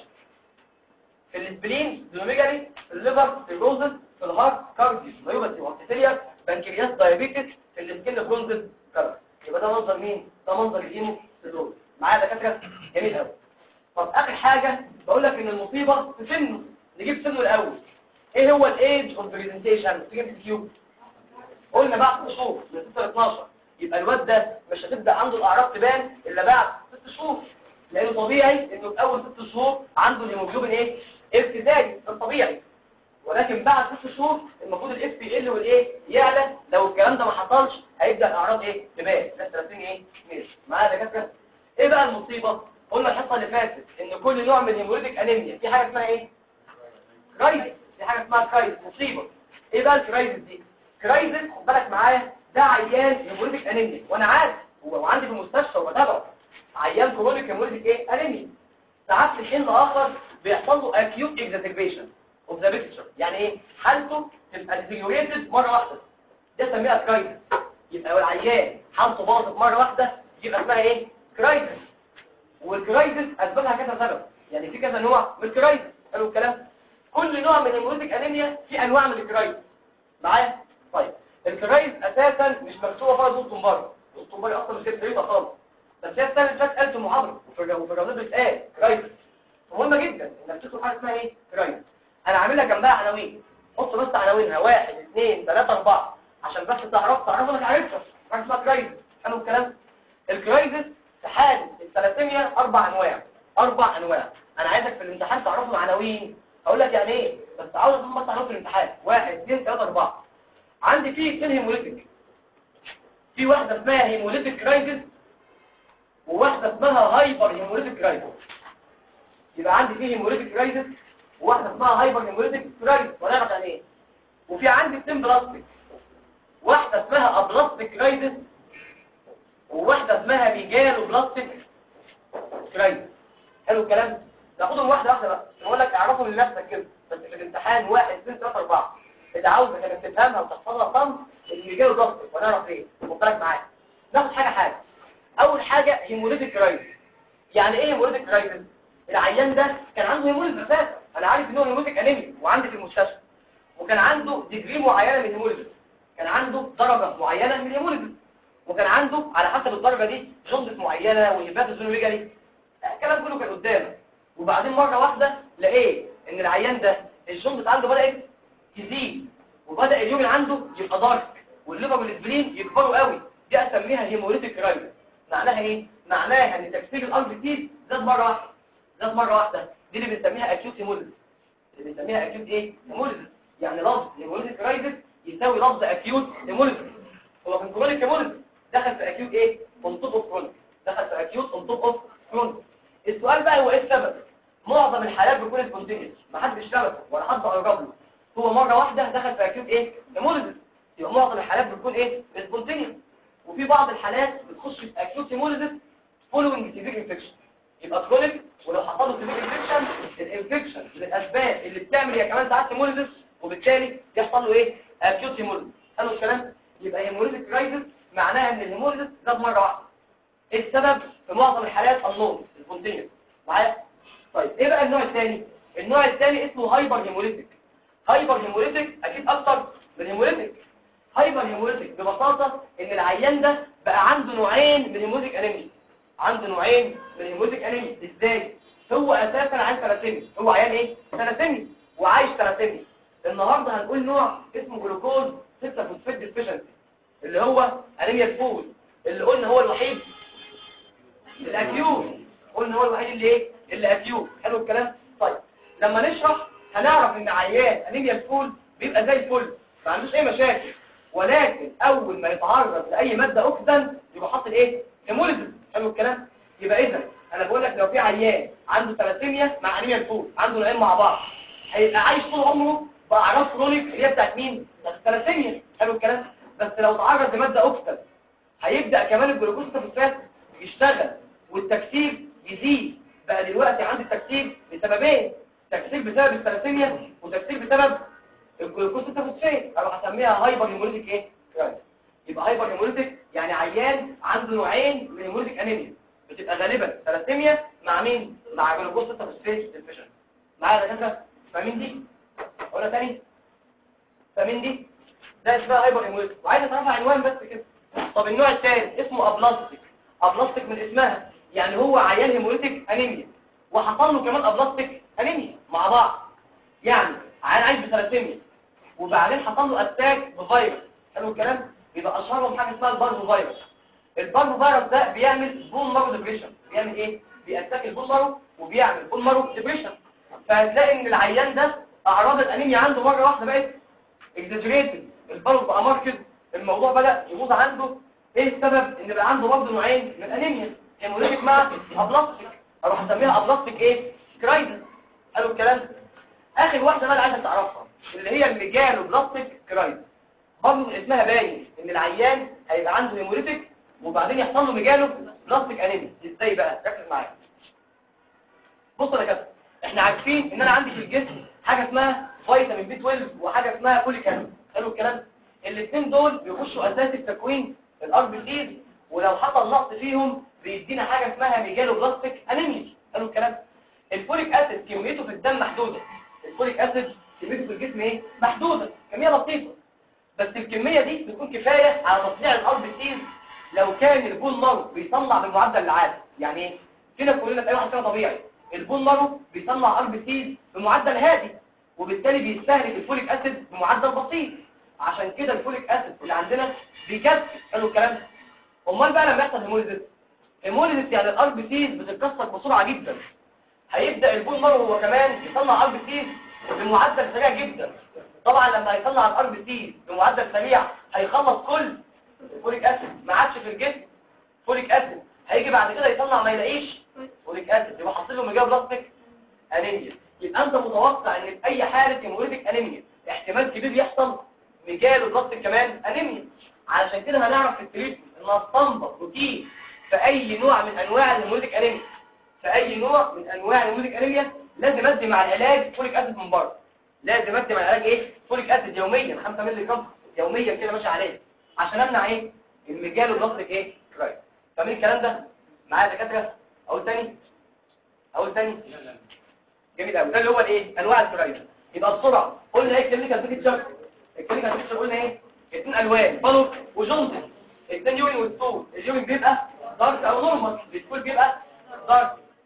في الاسبلين سبلوميجالي في الليفر في الروزس في الهارت كارديوميوباثي وهارت فيلير بنكرياس دايابيتس في السكين برونزس كلر يبقى ده منظر مين ده منظر الهيموسيدروز معايا يا دكاتره جميل قوي طب اخر حاجه بقول لك ان المصيبه في سنه نجيب سنه الاول ايه هو الايدج اوف بريزنتيشن تجيب كيو قلنا بعد 6 شهور من 6 ل 12 يبقى الواد ده مش هتبدا عنده الاعراض تبان الا بعد 6 شهور لانه طبيعي انه في اول 6 شهور عنده الهيموجلوبين ايه ارتدادي ده الطبيعي ولكن بعد 6 شهور المفروض الاف بي ال والايه يعلى لو الكلام ده ما حصلش هيبدا الاعراض ايه تبان ده 30 ايه ماشي معايا يا دكاتره ايه بقى المصيبه قلنا الحصه اللي فاتت ان كل نوع من الهيموريديك انيميا في حاجه اسمها ايه كرايزس في حاجه اسمها كرايزس مصيبه ايه بقى الكرايزس دي كرايزس خد بالك معايا ده عيان هيموريديك انيميا وانا عارف وعندي في المستشفى وبتابعه عيان كرونيك هيموريديك ايه انيميا ساعات في حين اخر بيحصل له اكيوت اكزاتيربيشن اوف ذا بيكتشر يعني ايه حالته تبقى ديتيريوريتد مره واحده ده سميها كرايزس يبقى العيان حالته باظت مره واحده يبقى اسمها ايه كرايزس والكرايزس اسبابها كذا سبب يعني في كذا نوع من الكرايزس قالوا الكلام كل نوع من الهيموريديك انيميا في انواع من الكرايزس معايا طيب الكرايزس اساسا مش مكتوبه فيها دول طنباري دول طنباري اصلا مش كده خالص بس هي السنه اللي فاتت قالت المحاضره وفي وفي الجوازات بتقال كرايزس مهمه جدا انك تكتب حاجه اسمها ايه كرايزس انا عاملها جنبها عناوين حط بس عناوينها واحد اثنين ثلاثة أربعة عشان بس تعرف تعرف انك عارفها حاجه اسمها كرايزس حلو الكلام الكرايزس في حال الثلاثيميا اربع انواع اربع انواع انا عايزك في الامتحان تعرفوا عناوين اقول لك يعني ايه بس عاوز افهم بس عناوين في الامتحان واحد اثنين ثلاثة أربعة عندي فيه اثنين هيموليتيك في واحدة اسمها هيموليتيك كرايزس وواحدة اسمها هايبر هيموليتيك كرايزس يبقى عندي فيه هيموليتيك كرايزس وواحدة اسمها هايبر هيموليتيك كرايزس ونعرف يعني ايه وفي عندي اثنين بلاستيك واحدة اسمها ابلاستيك كرايزس وواحدة اسمها ميجالو بلاستيك كرايزس حلو الكلام ناخدهم واحدة واحدة بقى بقول لك اعرفهم لنفسك كده بس في الامتحان واحد اثنين ثلاثة أربعة إذا عاوزك انك تفهمها وتحفظها صم الميجالو بلاستيك ونعرف ايه خد بالك معايا ناخد حاجة حاجة أول حاجة هيموليتيك كرايزس يعني ايه هيموليتيك كرايزس العيان ده كان عنده هيموليز اساسا انا عارف ان هو هيموليتيك انيميا وعندي في المستشفى وكان عنده ديجري معينه من الهيموليز كان عنده درجه معينه من الهيموليز وكان عنده على حسب الدرجه دي جندس معينه وهيباتوزونوميجالي الكلام كله كان قدامك وبعدين مره واحده لقيت ان العيان ده الجوندس عنده بدات تزيد وبدا اليوم عنده يبقى دارك والليفر والسبلين يكبروا قوي دي اسميها هيموريتيك رايز معناها ايه معناها ان تكسير الارض كتير زاد مره واحده زاد مره واحده دي اللي بنسميها اكيوت هيموليزيس اللي بنسميها اكيوت ايه هيموليزيس يعني لفظ هيموليتيك رايز يساوي لفظ اكيوت هيموليزيس هو كان كرونيك هيموليزيس دخل في اكيوت ايه اون توب اوف كرونيك دخل في اكيوت اون توب اوف كرونيك السؤال بقى هو ايه السبب معظم الحالات بتكون سبونتينيوس ما حدش شبكه ولا حد قرب له هو مره واحده دخل في اكيوت ايه هيموليزيس يبقى معظم الحالات بتكون ايه سبونتينيوس وفي بعض الحالات بتخش في اكيوت هيموليزيس فولوينج سيفير انفكشن يبقى كرونيك ولو حصل له سيفير انفكشن الانفكشن من الاسباب اللي بتعمل هي كمان ساعات هيموليزيس وبالتالي يحصل له ايه اكيوت هيموليزيس حلو الكلام يبقى هيموليزيس كرايسيس معناها ان الهيموليزيس زاد مره واحده ايه السبب في معظم الحالات النوم السبونتينيوس معايا طيب ايه بقى النوع الثاني النوع الثاني اسمه هايبر هيموليتيك هايبر هيموليتيك اكيد اكتر من هيموليتيك هايبر هيموليتيك ببساطه ان العيان ده بقى عنده نوعين من هيموليتيك انيميا عنده نوعين من هيموليتيك انيميا ازاي هو اساسا عين ثلاثيميا هو عيان ايه ثلاثيميا وعايش ثلاثيميا النهارده هنقول نوع اسمه جلوكوز 6 فوسفات ديفيشنسي اللي هو انيميا الفول اللي قلنا هو الوحيد الاكيوت قلنا هو الوحيد اللي ايه اللي اكيوت حلو الكلام طيب لما نشرح هنعرف ان عيان انيميا الفول بيبقى زي الفل ما عندوش اي مشاكل ولكن اول ما يتعرض لاي ماده اوكسيدان يبقى حاصل ايه هيموليزيس حلو الكلام يبقى اذا انا بقول لك لو في عيان عنده ثلاثيميا مع انيميا الفول عنده نوعين مع بعض هيبقى عايش طول عمره باعراض كرونيك اللي هي بتاعت مين بتاعت الثلاثيميا حلو الكلام بس لو تعرض لماده اوكسيدان هيبدا كمان الجلوكوز فوسفات يشتغل والتكثيف يزيد بقى دلوقتي عندي التكثيف بسببين تكثيف بسبب الثلاثيميا وتكثيف بسبب الجلوكوز فوسفات انا هسميها هايبر هيموليتيك ايه كرايس يبقى هايبر هيموليتيك يعني عيان عنده نوعين من هيموليتيك انيميا بتبقى غالبا ثلاثيميا مع مين مع جلوكوز فوسفات ديفيشن معايا يا دكاتره فاهمين دي اقولها تاني فاهمين دي ده اسمها هايبر هيموليتيك وعايز اعرفها عنوان بس كده طب النوع الثالث اسمه ابلاستيك ابلاستيك من اسمها يعني هو عيان هيموليتيك انيميا وحصل له كمان ابلاستيك انيميا مع بعض يعني عيان عايش بثلاثيميا وبعدين حصل له اتاك بفيروس حلو الكلام يبقى اشهرهم حاجه اسمها البارفو فيروس البارفو فيروس ده بيعمل بون مارو ديبريشن بيعمل ايه بيأتاك البون مارو وبيعمل بون مارو ديبريشن فهتلاقي ان العيان ده اعراض الانيميا عنده مره واحده بقت اكزاجريتد البارفو بقى ماركت الموضوع بدا يبوظ عنده ايه السبب ان بقى عنده برضه نوعين من الانيميا هيموليتيك مع ابلاستيك اروح اسميها ابلاستيك ايه كرايزن قالوا الكلام اخر واحده بقى اللي عايزك تعرفها اللي هي الميجالو بلاستيك كرايزن برضه من اسمها باين ان العيان هيبقى عنده هيموليتيك وبعدين يحصل له ميجالو بلاستيك انيميا ازاي بقى ركز معايا بصوا يا كابتن احنا عارفين ان انا عندي في الجسم حاجه اسمها فيتامين بي 12 وحاجه اسمها فوليك اسيد حلو الكلام الاثنين دول بيخشوا اساس التكوين الار بي سيز ولو حصل نقص فيهم بيدينا حاجه اسمها ميجالو بلاستيك انيميا حلو الكلام الفوليك اسيد كميته في الدم محدوده الفوليك اسيد كميته في الجسم ايه محدوده كميه بسيطه بس الكميه دي بتكون كفايه على تصنيع الار بي سيز لو كان البول مارو بيصنع بالمعدل العادي يعني ايه كده كلنا تلاقي واحد كده طبيعي البول مارو بيصنع ار بي سيز بمعدل هادي وبالتالي بيستهلك الفوليك اسيد بمعدل بسيط عشان كده الفوليك اسيد اللي عندنا بيكسر حلو الكلام امال بقى لما يحصل هيموليزيس هيموليزيس يعني الار بي سيز بتتكسر بسرعه جدا هيبدا البول مارو هو كمان يصنع ار بي سيز بمعدل سريع جدا طبعا لما هيصنع الار بي سيز بمعدل سريع هيخلص كل الفوليك اسيد ما عادش في الجسم فوليك اسيد هيجي بعد كده يصنع ما يلاقيش فوليك اسيد يبقى حاصل له ميجا بلاستيك انيميا يبقى انت متوقع ان في اي حاله هيموليتيك انيميا احتمال كبير يحصل ميجالو بلاستيك كمان انيميا علشان كده هنعرف في التريتمنت ان استنبط روتين في اي نوع من انواع الهيموليتيك انيميا في اي نوع من انواع الهيموليتيك انيميا لازم ادي مع العلاج فوليك اسيد من بره لازم ادي مع العلاج ايه فوليك اسيد يوميا 5 مللي جرام يوميا كده ماشي عليه عشان امنع ايه الميجالو بلاستيك ايه رايت فاهمين الكلام ده معايا يا دكاتره اقول تاني اقول تاني جميل قوي ده اللي هو الايه انواع الفرايد يبقى بسرعه قلنا ايه كلينيكال بيكتشر الكلينيكال بيكتشر قلنا ايه اثنين الوان بالوك وجوندس اثنين يورين والسول اليورين بيبقى دارك او نورمال السول بيبقى دارك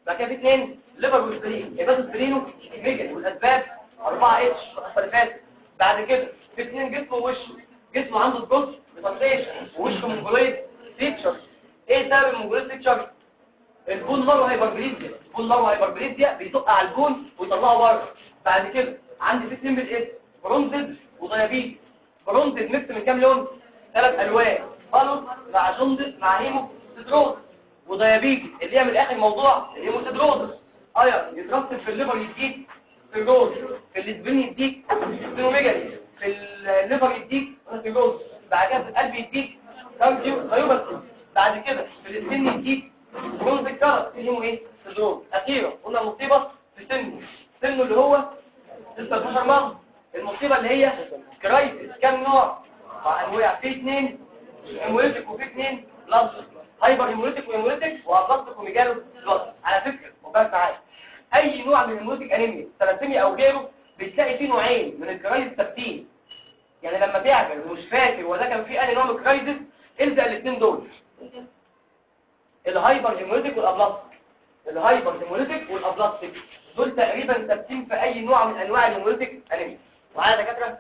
بعد كده في اثنين ليفر وسبرين يبقى سبرينو ميجن والاسباب 4 اتش اللي فاتت بعد كده في اثنين جسمه ووشه جسمه عنده الجزء بتنسيشن ووشه مونجوليد فيتشر ايه سبب المونجوليد فيتشر البون مارو هايبربليزيا البون مارو هايبربليزيا بيدق على البون ويطلعه بره بعد كده عندي في اثنين بالاس برونزد وديابيت برونزد ميكس من كام لون ثلاث الوان خالص مع جندس مع هيمو سيدروز وديابيت اللي هي من الاخر موضوع الهيمو سيدروز ايوه يترسب في الليفر يديك سيروز في الاسبرين يديك سينوميجالي في الليفر يديك سيروز بعد كده في القلب يديك كارديو مايوباثي بعد كده في السن يديك برونز الكرة اسمه ايه سيدروز اخيرا قلنا مصيبة في سنه سنه اللي هو 16 مرض المصيبة اللي هي كرايسيس كام نوع مع انواع في اثنين هيموليتيك وفي اثنين بلس هايبر هيموليتيك وهيموليتيك وابلاستيك وميجالو بلس على فكرة وبس معايا اي نوع من الهيموليتيك انيميا ثلاثيميا او غيره بتلاقي فيه نوعين من الكرايسيس ثابتين يعني لما تعجل ومش فاكر وده كان فيه انهي نوع من الكرايسيس الزق الاثنين دول الهايبر هيموليتيك والابلاستيك الهايبر هيموليتيك والابلاستيك دول تقريبا ثابتين في اي نوع من انواع الهيموليتيك انيميا معايا يا دكاتره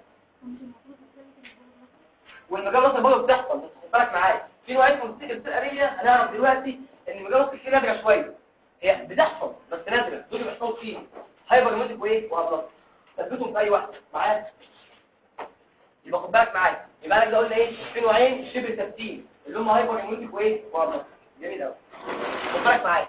والمجال برضه بتحصل بس خد بالك معايا في نوع اسمه السكريه هنعرف دلوقتي ان المجال السكريه نادره شويه هي بتحصل بس نادره دول اللي بيحصلوا فيها هايبر هيموليتيك وايه وابلاستيك ثبتهم في اي واحد معايا يبقى خد بالك معايا يبقى انا كده قلنا ايه في نوعين شبه ثابتين اللي هم هايبر هيموليتيك وايه وابلاستيك جميل قوي خد بالك معايا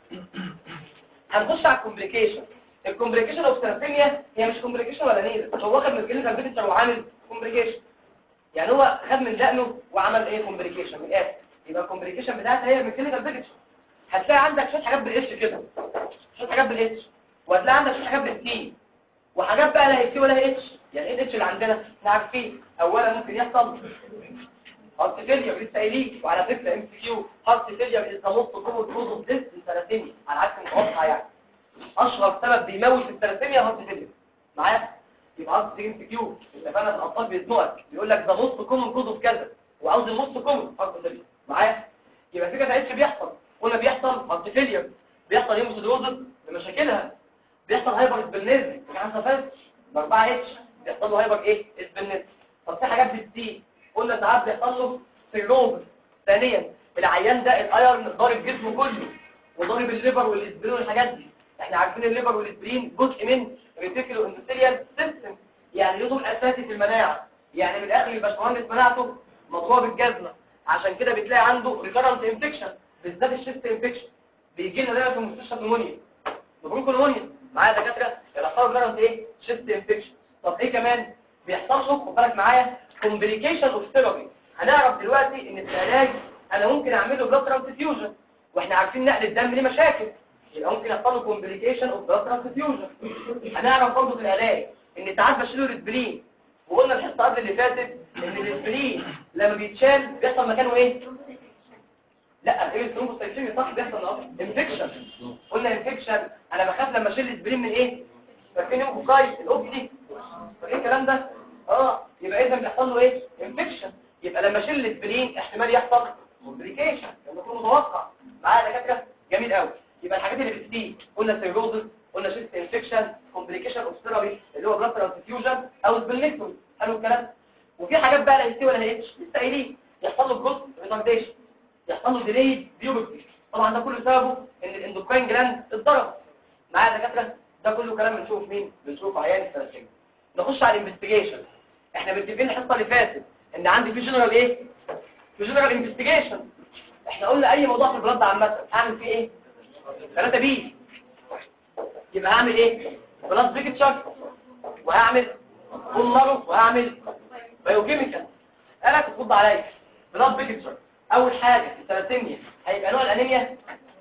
هنخش على الكومبليكيشن الكومبليكيشن اوف ثيرابيميا هي مش كومبليكيشن ولا نيل هو واخد من كلمه الفيتشر وعامل كومبليكيشن يعني هو خد من دقنه وعمل ايه كومبليكيشن من الاخر يبقى الكومبليكيشن بتاعتها هي من كلمه الفيتشر هتلاقي عندك شويه حاجات بالاتش كده شويه حاجات بالاتش وهتلاقي عندك شويه حاجات بالتي وحاجات بقى لا هي تي ولا هي اتش يعني ايه الاتش اللي عندنا احنا عارفين اولا ممكن يحصل هارت فيلير لسه قايلين وعلى فكره ام سي كيو هارت فيلير از نص قوه كوز ديس الثلاثيميا على عكس المتوقع يعني اشهر سبب بيموت الثلاثيميا هارت فيلير معايا يبقى هارت ام سي كيو اتفقنا في الاطفال بيزنقك بيقول لك ده نص كومن كوز كذا وعاوز النص كومن هارت فيلير معايا يبقى في كده اتش بيحصل قلنا بيحصل هارت فيلير بيحصل هيموسيدروزس بمشاكلها بيحصل هايبر اسبلنيزم كان فاز باربعه اتش بيحصل له هايبر ايه اسبلنيزم طب في حاجات بالسي قلنا ساعات بيحصل له سيروز ثانيا العيان ده الايرن ضارب جسمه كله وضارب الليفر والاسبرين والحاجات دي احنا عارفين الليفر والاسبرين جزء من ريتيكولو اندوثيليال سيستم يعني له دور اساسي في المناعه يعني من الاخر الباشمهندس مناعته مضروبه بالجزمه عشان كده بتلاقي عنده ريكارنت انفكشن بالذات الشيست انفكشن بيجي لنا دايما في المستشفى نمونيا نقول نمونيا معايا دكاتره الاخطار ريكارنت ايه شيست انفكشن طب ايه كمان بيحصل له خد بالك معايا كومبليكيشن اوف ثيرابي هنعرف دلوقتي ان في العلاج انا ممكن اعمله بلاد ترانسفيوجن واحنا عارفين نقل الدم ليه مشاكل يبقى ممكن يحصل له كومبليكيشن اوف بلاد ترانسفيوجن هنعرف برضه في العلاج ان ساعات بشيله الاسبرين وقلنا الحصه قبل اللي فاتت ان الاسبرين لما بيتشال بيحصل مكانه ايه لا غير الثرومبوسايتومي صح بيحصل اصلا انفكشن قلنا انفكشن انا بخاف لما اشيل الاسبرين من ايه فاكرين يوم كويس الاوبسي فايه الكلام ده اه يبقى اذا بيحصل له ايه انفكشن يبقى لما اشيل الاسبرين احتمال يحصل كومبليكيشن المفروض متوقع معايا دكاتره جميل قوي يبقى الحاجات اللي بتزيد قلنا سيروزس قلنا شيست انفكشن كومبليكيشن اوف ثيرابي اللي هو بلاد ترانسفيوجن او سبلنكتومي حلو الكلام وفي حاجات بقى لا هيستوي ولا هيتش لسه قايلين يحصل له جروث ريتارديشن يحصل له ديليد بيوبرتي طبعا ده كله سببه ان الاندوكراين جلاند اتضرب معايا دكاتره ده كله كلام بنشوف مين بنشوف عيان الثلاثين نخش على الانفستيجيشن احنا متفقين الحصه اللي فاتت ان عندي في جنرال ايه في جنرال انفستيجيشن احنا قلنا اي موضوع في البلد عامه هعمل فيه ايه 3 بي يبقى هعمل ايه بلاد بيكتشر وهعمل بولمارو وهعمل بايوكيميكال انا تفض عليا بلاد بيكتشر اول حاجه الثلاثيميا هيبقى نوع الانيميا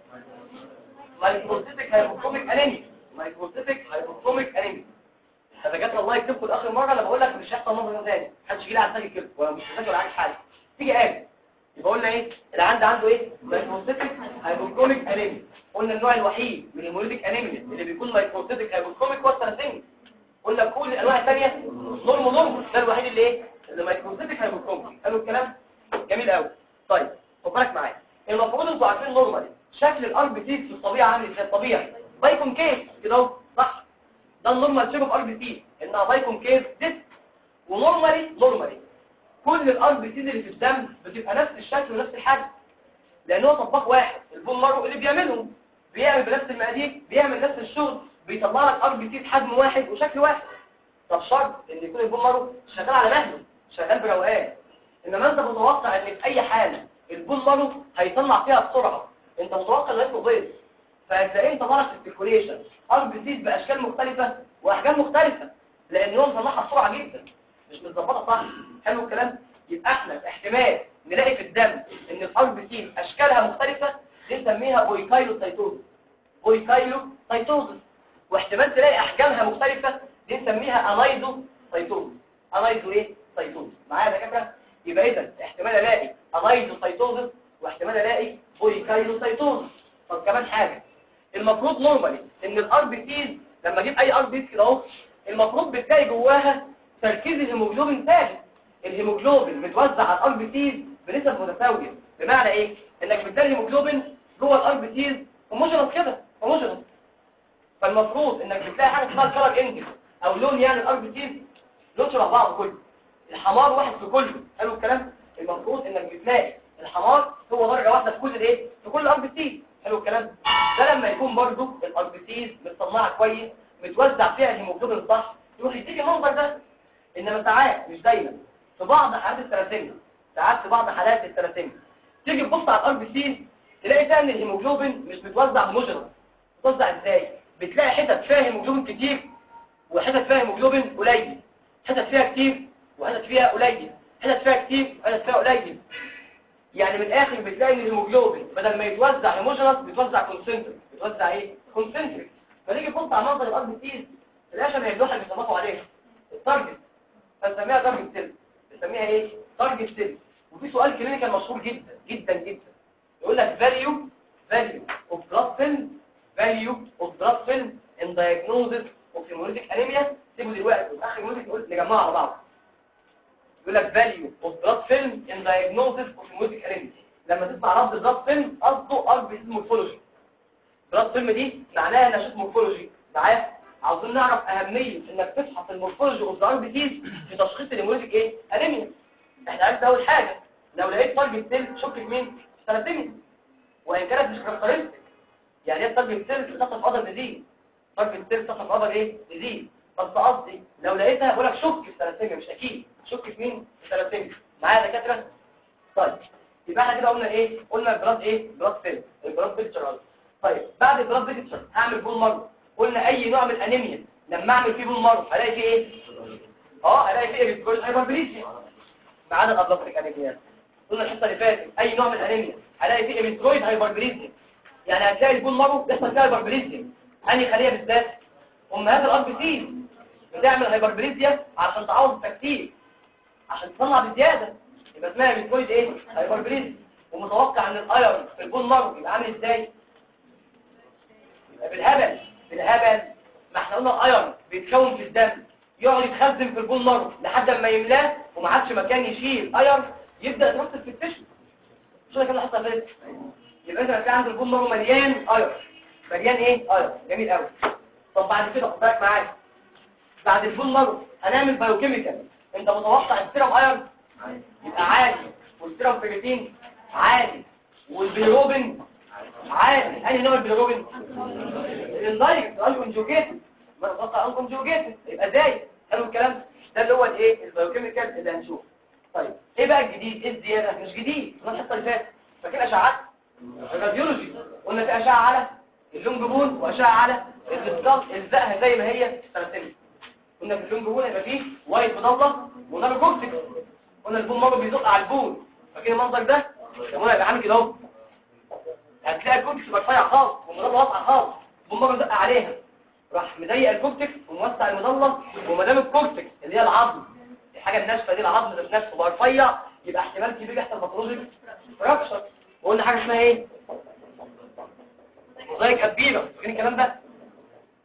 مايكروسيتك هايبوكروميك انيميا مايكروسيتك هايبوكروميك انيميا هذا جت الله يكتبكم لاخر مره انا بقول لك مش هيحصل نظر ثاني محدش يجي لي على كده ولا مش فاكر ولا عارف حاجه تيجي قال يبقى قلنا ايه اللي عنده عنده ايه مايكروسيتك هايبوكروميك انيميا قلنا النوع الوحيد من الموليتيك انيميا اللي بيكون مايكروسيتك هايبوكروميك هو الثلاثيميا قلنا كل الانواع الثانيه نورمو نورمو ده الوحيد اللي ايه اللي مايكروسيتك هايبوكروميك قالوا الكلام جميل قوي طيب خد بالك معايا المفروض انتوا عارفين نورمالي شكل الار بي سي في الطبيعه عامل ازاي الطبيعي بايكون كيف كده اهو صح ده النورمال شيب اوف ار بي سي انها بايكون كيف ديسك ونورمالي نورمالي كل الار بي سي اللي في الدم بتبقى نفس الشكل ونفس الحجم لان هو طباخ واحد البون مارو اللي بيعملهم بيعمل بنفس المقادير بيعمل نفس الشغل بيطلع لك ار بي سي بحجم واحد وشكل واحد طب شرط ان يكون البون مارو شغال على مهله شغال بروقان انما انت متوقع ان في اي حاله البون مارو هيطلع فيها بسرعه انت متوقع انه يطلع بيض فهتلاقيه طلع لك في السيركوليشن ار بي سي باشكال مختلفه واحجام مختلفه لان هو مطلعها بسرعه جدا مش متظبطه صح حلو الكلام يبقى احنا احتمال نلاقي في الدم ان الار بي سي اشكالها مختلفه دي نسميها بويكايلوسايتوز بويكايلوسايتوز واحتمال تلاقي احجامها مختلفه دي نسميها انايدوسايتوز انايدو ايه سايتوز معايا يا دكاتره يبقى اذا احتمال الاقي انايدوسايتوز واحتمال الاقي بويكايلوسايتوز طب كمان حاجه المفروض نورمالي ان الار بي سيز لما اجيب اي ار بي سي كده اهو المفروض بتلاقي جواها تركيز الهيموجلوبين ثابت الهيموجلوبين متوزع على الار بي سيز بنسب متساويه بمعنى ايه انك بتلاقي الهيموجلوبين جوه الار بي سيز هوموجينوس كده هوموجينوس فالمفروض انك بتلاقي حاجه اسمها الكلر اندكس او لون يعني الار بي سيز لون شبه بعض كله الحمار واحد في كله حلو الكلام المفروض انك بتلاقي الحمار هو درجه واحده في كل الايه في كل الار بي سيز حلو الكلام ده لما يكون برضو الار بي سيز متصنعه كويس متوزع فيها الهيموجلوبين صح يروح يديك المنظر ده انما ساعات مش دايما في بعض حالات الثلاثيميا ساعات في بعض حالات الثلاثيميا تيجي تبص على الار بي سي تلاقي فيها ان الهيموجلوبين مش متوزع هوموجينوس متوزع ازاي بتلاقي حتت فيها هيموجلوبين كتير وحتت فيها هيموجلوبين قليل حتت فيها كتير وحتت فيها قليل حتت فيها كتير وحتت فيها قليل يعني من الاخر بتلاقي ان الهيموجلوبين بدل ما يتوزع هيموجينوس بيتوزع كونسنتريك بيتوزع ايه كونسنتريك فتيجي تبص على منظر الار بي سي تلاقيها شبه اللوحه اللي بيصنفوا عليها التارجت فنسميها تارجت سيل بنسميها ايه تارجت سيل وفي سؤال كلينيكال مشهور جدا جدا جدا يقول لك value value of blood film value of blood film in diagnosis of hemolytic anemia سيبوا دلوقتي اخر هيموليتيك نقول نجمعها على بعض يقول لك value of blood film in diagnosis of hemolytic anemia لما تسمع لفظ blood film قصده اربي مورفولوجي blood film دي معناها نشاط مورفولوجي معايا عاوزين نعرف اهميه انك تفحص المورفولوجي اوف ذا ار بي سيز في تشخيص الهيموليتيك ايه انيميا احنا عرفنا اول حاجه لو لقيت تارجت سيل شك في مين في ثلاثيميا وان كانت مش كاركترستيك يعني ايه تارجت سيل تصف اذر ديزيز تارجت سيل تصف اذر ايه ديزيز بس قصدي لو لقيتها بقول لك شك في ثلاثيميا مش اكيد شك في مين في ثلاثيميا معايا يا دكاتره طيب يبقى احنا كده قلنا ايه قلنا البلاد ايه بلاد سيل البلاد بيكتشر طيب بعد البلاد بيكتشر هعمل بول مارو قلنا اي نوع من الانيميا لما اعمل فيه بول مارو هلاقي فيه ايه اه هلاقي فيه ايه هايبربليسيا ما عدا الابلاستيك انيميا قلنا الحصه اللي فاتت اي نوع من الانيميا هلاقي فيه ايميترويد هايبربليسيا يعني هتلاقي البول مارو بيحصل فيها هايبربليسيا انهي خليه بالذات امهات الار بي سي بتعمل هايبربليسيا عشان تعوض التكتيك عشان تصنع بزياده يبقى اسمها ايميترويد ايه هايبربليسيا ومتوقع ان الايرون في البول مارو يبقى عامل ازاي بالهبل بالهبل ما احنا قلنا الايرون بيتكون في الدم يقعد يتخزن في البول مارو لحد ما يملاه وما عادش مكان يشيل ايرون يبدا يترسب في التشو شو كده حصل فين يبقى انت هتلاقي عند البول مارو مليان ايرون مليان ايه ايرون جميل قوي طب بعد كده خد بالك معايا بعد البول مارو هنعمل بايوكيميكال انت متوقع السيرم ايرون يبقى عالي والسيرم فيريتين عالي والبيروبين عالي انهي نوع البيروبين الاندايركت الكونجوجيتد ما نتوقع الكونجوجيتد يبقى زي حلو الكلام ده اللي هو الايه البايوكيميكال اللي هنشوفه طيب ايه بقى الجديد ايه الزياده مش جديد ما الحصه اللي فاتت فاكر اشعاعات الراديولوجي قلنا في اشعه على اللونج بون واشعه على الديستال الزقها زي ما هي ثلاثين قلنا في اللونج بون يبقى فيه وايت مضله ونار كورتكس قلنا البون مره بيزق على البون فاكر المنظر ده يبقى يبقى عامل كده اهو هتلاقي الكورتكس يبقى رفيع خالص والمضله واقعه خالص البون مره زق عليها راح مضيق الكورتكس وموسع المضله وما دام الكورتكس اللي هي العظم الحاجه الناشفه دي العظم ذات نفسه بقى رفيع يبقى احتمال كبير يحصل باثولوجيك فراكشر وقلنا حاجه اسمها ايه موزايك كبيره فاكرين الكلام ده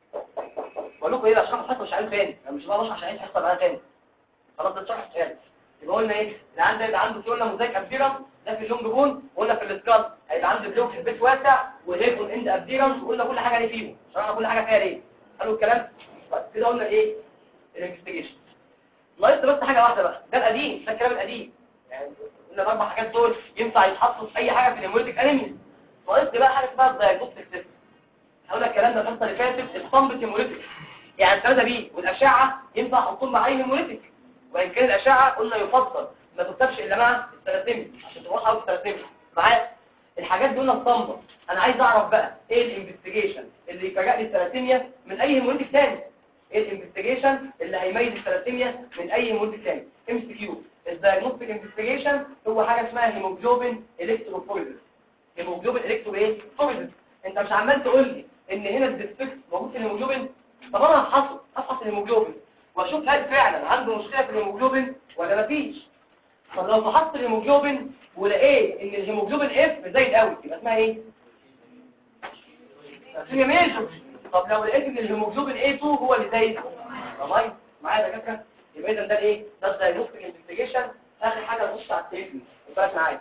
بقول لكم ايه اشرح الحصه مش عارف تاني انا مش بقى بشرح عشان عايز حصه بقى تاني خلاص ده اتشرح تاني يبقى قلنا ايه اللي عنده يبقى عنده قلنا موزايك ابديرم ده في اللونج بون وقلنا في السكال هيبقى عنده بلوك في البيت واسع وهيكون اند ابديرم وقلنا كل حاجه ليه فيهم شرحنا كل حاجه فيها ليه قالوا الكلام طيب كده قلنا ايه الانفستيجيشن ناقص بس حاجه واحده بقى ده القديم ده الكلام القديم يعني قلنا الاربع حاجات دول ينفع يتحطوا في اي حاجه في الهيموليتيك انيميا ناقص بقى حاجه اسمها الدايجنوستيك سيستم هقول لك الكلام ده الحصه اللي فاتت الصمت هيموليتيك يعني الثلاثه بي والاشعه ينفع احطهم مع اي هيموليتيك وان كان الاشعه قلنا يفضل ما تكتبش الا مع الثلاثين عشان تروح على الثلاثين معايا الحاجات دي قلنا الصمت انا عايز اعرف بقى ايه الانفستيجيشن اللي يفرق لي الثلاثيميا من اي هيموليتيك تاني ايه الانفستيجيشن اللي هيميز الثلاثيميا من اي هيموليتيك تاني ام سي كيو الدايجنوستيك انفستيجيشن هو حاجه اسمها هيموجلوبين الكتروفوريزس هيموجلوبين الكترو ايه فوريزس انت مش عمال تقول لي ان هنا الديستكت موجود في الهيموجلوبين طب انا هفحصه هفحص الهيموجلوبين واشوف هل فعلا عنده مشكله في الهيموجلوبين ولا مفيش طب لو فحصت الهيموجلوبين ولقيت ان الهيموجلوبين اف زايد قوي يبقى اسمها ايه ثلاثيميا ميجور طب لو لقيت ان الهيموجلوبين A2 هو اللي زايد طيب معايا دكاتره يبقى اذا ده ايه ده الدايجنوستيك انفستيجيشن اخر حاجه نخش على التريتمنت بالك معايا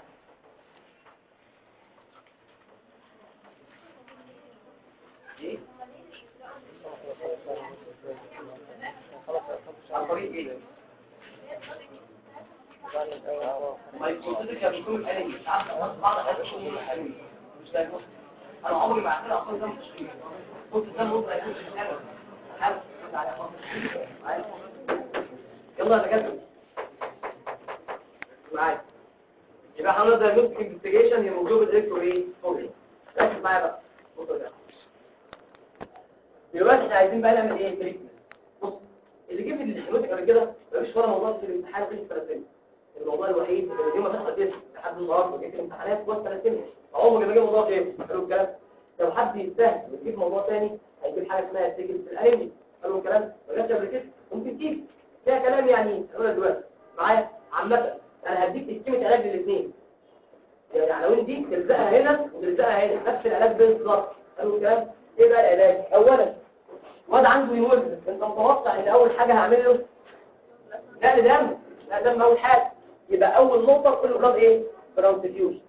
ايه عن طريق ايه ما يكونش كان بيكون الانمي ساعات بعض الحاجات بتكون الانمي مش دايجنوستيك انا عمري ما اعتبر اصلا ده مش قلت ده ممكن يكون في الحاله حاول على معايا يلا يا دكاتره معايا يبقى هنقول دايجنوستيك انفستيجيشن هي موجوده الالكترو ايه فوري ركز معايا بقى بص ده دلوقتي احنا عايزين بقى نعمل ايه تريتمنت بص اللي جه في الهيموتيك قبل كده مفيش ولا موضوع في الامتحان غير الثلاثين الموضوع الوحيد اللي اليوم ما تحصل كده لحد النهارده جه في الامتحانات هو الثلاثين عمره ما جه موضوع غيره قالوا الكلام لو حد يستاهل ويجيب موضوع ثاني هيجيب حاجه اسمها تيجي في الانمي قالوا الكلام ما جاتش قبل كده ممكن تيجي فيها كلام يعني هقولها دلوقتي معايا عامه انا هديك تسكيمه علاج للاثنين يعني العناوين دي تلزقها هنا وتلزقها هنا نفس العلاج بالظبط قالوا الكلام ايه بقى العلاج اولا واد عنده يموت انت متوقع ان اول حاجه هعمل له نقل دم نقل دم اول حاجه يبقى اول نقطه كل بلاد ايه ترانسفيوجن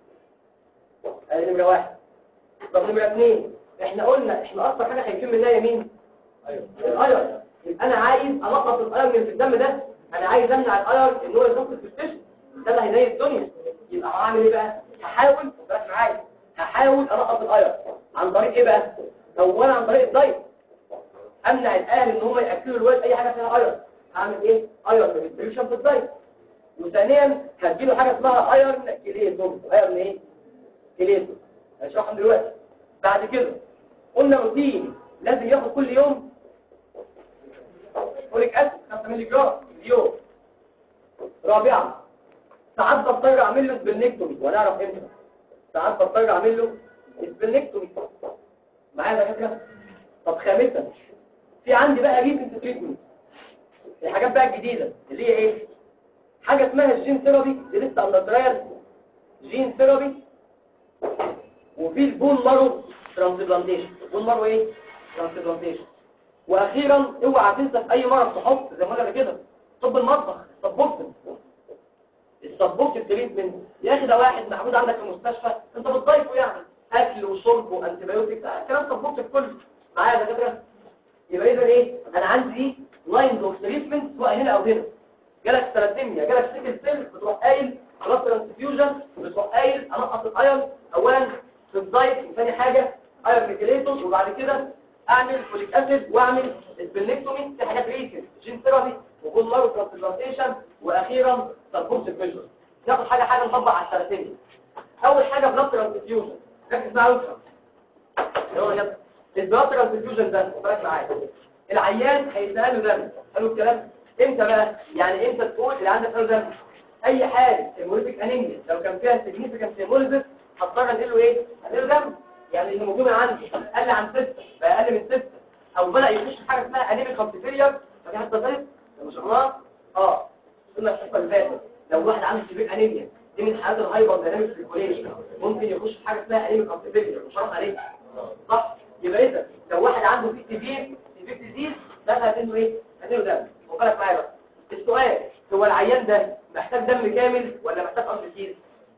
ادي نمره واحد طب نمره اثنين احنا قلنا احنا اكتر حاجه خايفين منها يمين الايرون يبقى انا عايز انقص الايرون اللي في الدم ده انا عايز امنع الايرون ان هو يدخل في الجسم ده اللي هيضايق الدنيا يبقى هعمل ايه بقى هحاول خد معايا هحاول انقص الايرون عن طريق ايه بقى اولا عن طريق الدايت امنع الاهل ان هم ياكلوا الولد اي حاجه فيها ايرون هعمل ايه ايرون ديستريبيوشن في الدايت وثانيا هديله حاجه اسمها ايرون كليتون ايرون ايه كليتون هشرحهم دلوقتي بعد كده قلنا روتين لازم ياخد كل يوم فوليك اسيد 5 مللي جرام في اليوم رابعا ساعات بضطر اعمل له سبلنكتومي ونعرف امتى ساعات بضطر اعمل له سبلنكتومي معايا يا دكاتره طب خامسا في عندي بقى ريسنت تريتمنت الحاجات بقى الجديده اللي هي ايه حاجه اسمها الجين ثيرابي دي لسه اندر ترايل جين ثيرابي وفي البون مارو ترانسبلانتيشن البون مارو ايه ترانسبلانتيشن واخيرا اوعى تنسى في اي مرض تحط زي ما قلنا كده طب المطبخ سبوكتن السبوكتن تريتمنت يا اخي ده واحد محمود عندك في المستشفى انت بتضيفه يعني اكل وشرب وانتيبيوتيك كلام سبوكتن كله معايا يا دكاتره يبقى اذا ايه انا عندي لاينز اوف تريتمنت سواء هنا او هنا جالك ثلاثيميا جالك سيكل سيل بتروح قايل خلاص ترانسفيوجن بتروح قايل انقص الايرون اولا في الدايت وثاني حاجه ايرون ريجليتور وبعد كده اعمل فوليك اسيد واعمل سبلنكتومي في حاجات ريسن جين ثيرابي وكل مره ترانسبلانتيشن واخيرا سبورت فيجن ناخد حاجه حاجه نطبق على الثلاثيميا اول حاجه بلاد ترانسفيوجن ركز معايا وافهم يلا يلا البلاد ترانسفيوجن ده فرق معايا العيان هيسأله دم قالوا الكلام امتى بقى يعني امتى تقول اللي عندك قالوا دم اي حاله هيموليتيك انيميا لو كان فيها سيجنيفيكانت هيموليزس هضطر انقل له ايه انقل له دم يعني الهيموجلوبين عندي قل عن 6 بقى اقل من 6 او بدا يخش في حاجه اسمها انيميك كونتيفيريا فدي حته ثالث مش الله اه قلنا الحته اللي فاتت لو واحد عنده سيفير انيميا دي من حالات الهايبر دايناميك سيركوليشن ممكن يخش في حاجه اسمها انيميك كونتيفيريا مش شرط عليه صح يبقى اذا لو واحد عنده في سيفير سيفير ديزيز ده هتديله ايه هتديله دم وخلك معايا بقى السؤال هو العيان ده محتاج دم كامل ولا محتاج ارض كيس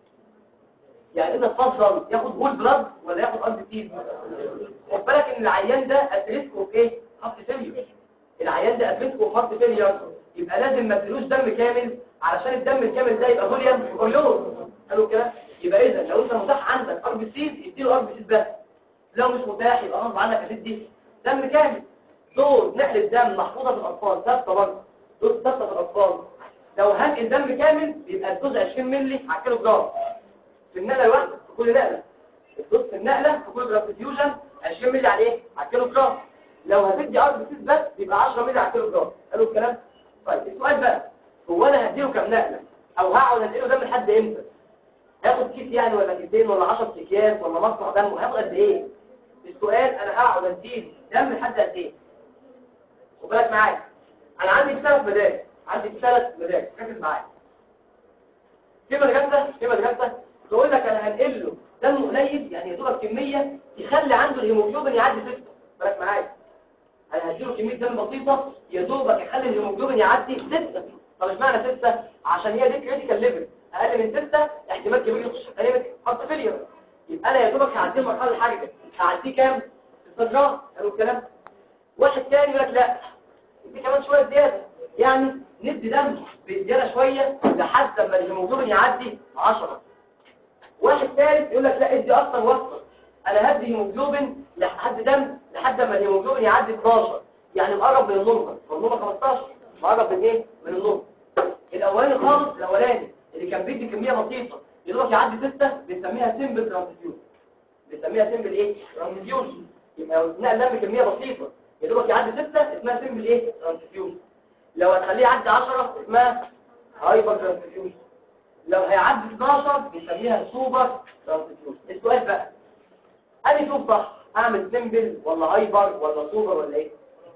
يعني انت تفضل ياخد جول بلاد ولا ياخد ارض كيس خد بالك ان العيان ده اتريسكو في ايه هارت فيلير العيان ده اتريسكو في هارت فيلير يبقى لازم ما تديلوش دم كامل علشان الدم الكامل ده يبقى فوليوم كلهم حلو كده يبقى اذا لو انت متاح عندك ار بي سيز اديله ار بي سيز بس لو مش متاح يبقى غصب عنك هتدي دم كامل دول نقل الدم محفوظه في الاطفال ثابته برضه دول ثابته في الاطفال لو هنقل دم كامل بيبقى الدوز 20 مللي على كيلو جرام في النقله الواحده في كل نقله الدوز في النقله في كل ترانسفيوجن 20 مللي على ايه على كيلو جرام لو هتدي ار بي سيز بس بيبقى 10 مللي على كيلو جرام حلو الكلام طيب السؤال بقى هو انا هديله كام نقله او هقعد اديله دم لحد امتى هاخد كيس يعني ولا كيسين ولا 10 اكياس ولا مصنع دم هاخد قد ايه السؤال انا هقعد اديله دم لحد قد ايه خد بالك معايا انا عندي ثلاث مدارس عندي ثلاث مدارس ركز معايا في مدرسه في مدرسه تقول لك انا هنقل له دم قليل يعني يا دوبك كميه يخلي عنده الهيموجلوبين يعدي 6 بالك معايا انا هديله كميه دم بسيطه يا دوبك يخلي الهيموجلوبين يعدي 6 طب اشمعنى 6 عشان هي دي كريتيكال ليفل اقل من 6 احتمال كبير يخش في كلمه هارت فيلير يبقى انا يا دوبك هعديه المرحله الحرجه هعديه كام 6 جرام حلو الكلام واحد تاني يقول لك لا دي كمان شويه زياده يعني ندي دم بزياده شويه لحد ما الهيموجلوبين يعدي 10 واحد ثالث يقول لك لا ادي اكتر واكتر انا هدي هيموجلوبين لحد دم لحد ما الهيموجلوبين يعدي 12 يعني مقرب من النورمال النورمال 15 مقرب من ايه من النورمال الاولاني خالص الاولاني اللي كان بيدي كميه بسيطه يروح يعدي 6 بنسميها سيمبل ترانسفيوجن بنسميها سيمبل ايه ترانسفيوجن يبقى لو ادينا دم كميه بسيطه يروح يعدي 6 اسمها سيمبل ايه ترانسفيوجن لو هتخليه يعدي 10 اسمها هايبر ترانسفيوجن لو هيعدي 12 بنسميها سوبر ترانسفيوجن السؤال بقى انا شوف صح اعمل سيمبل ولا هايبر ولا سوبر ولا ايه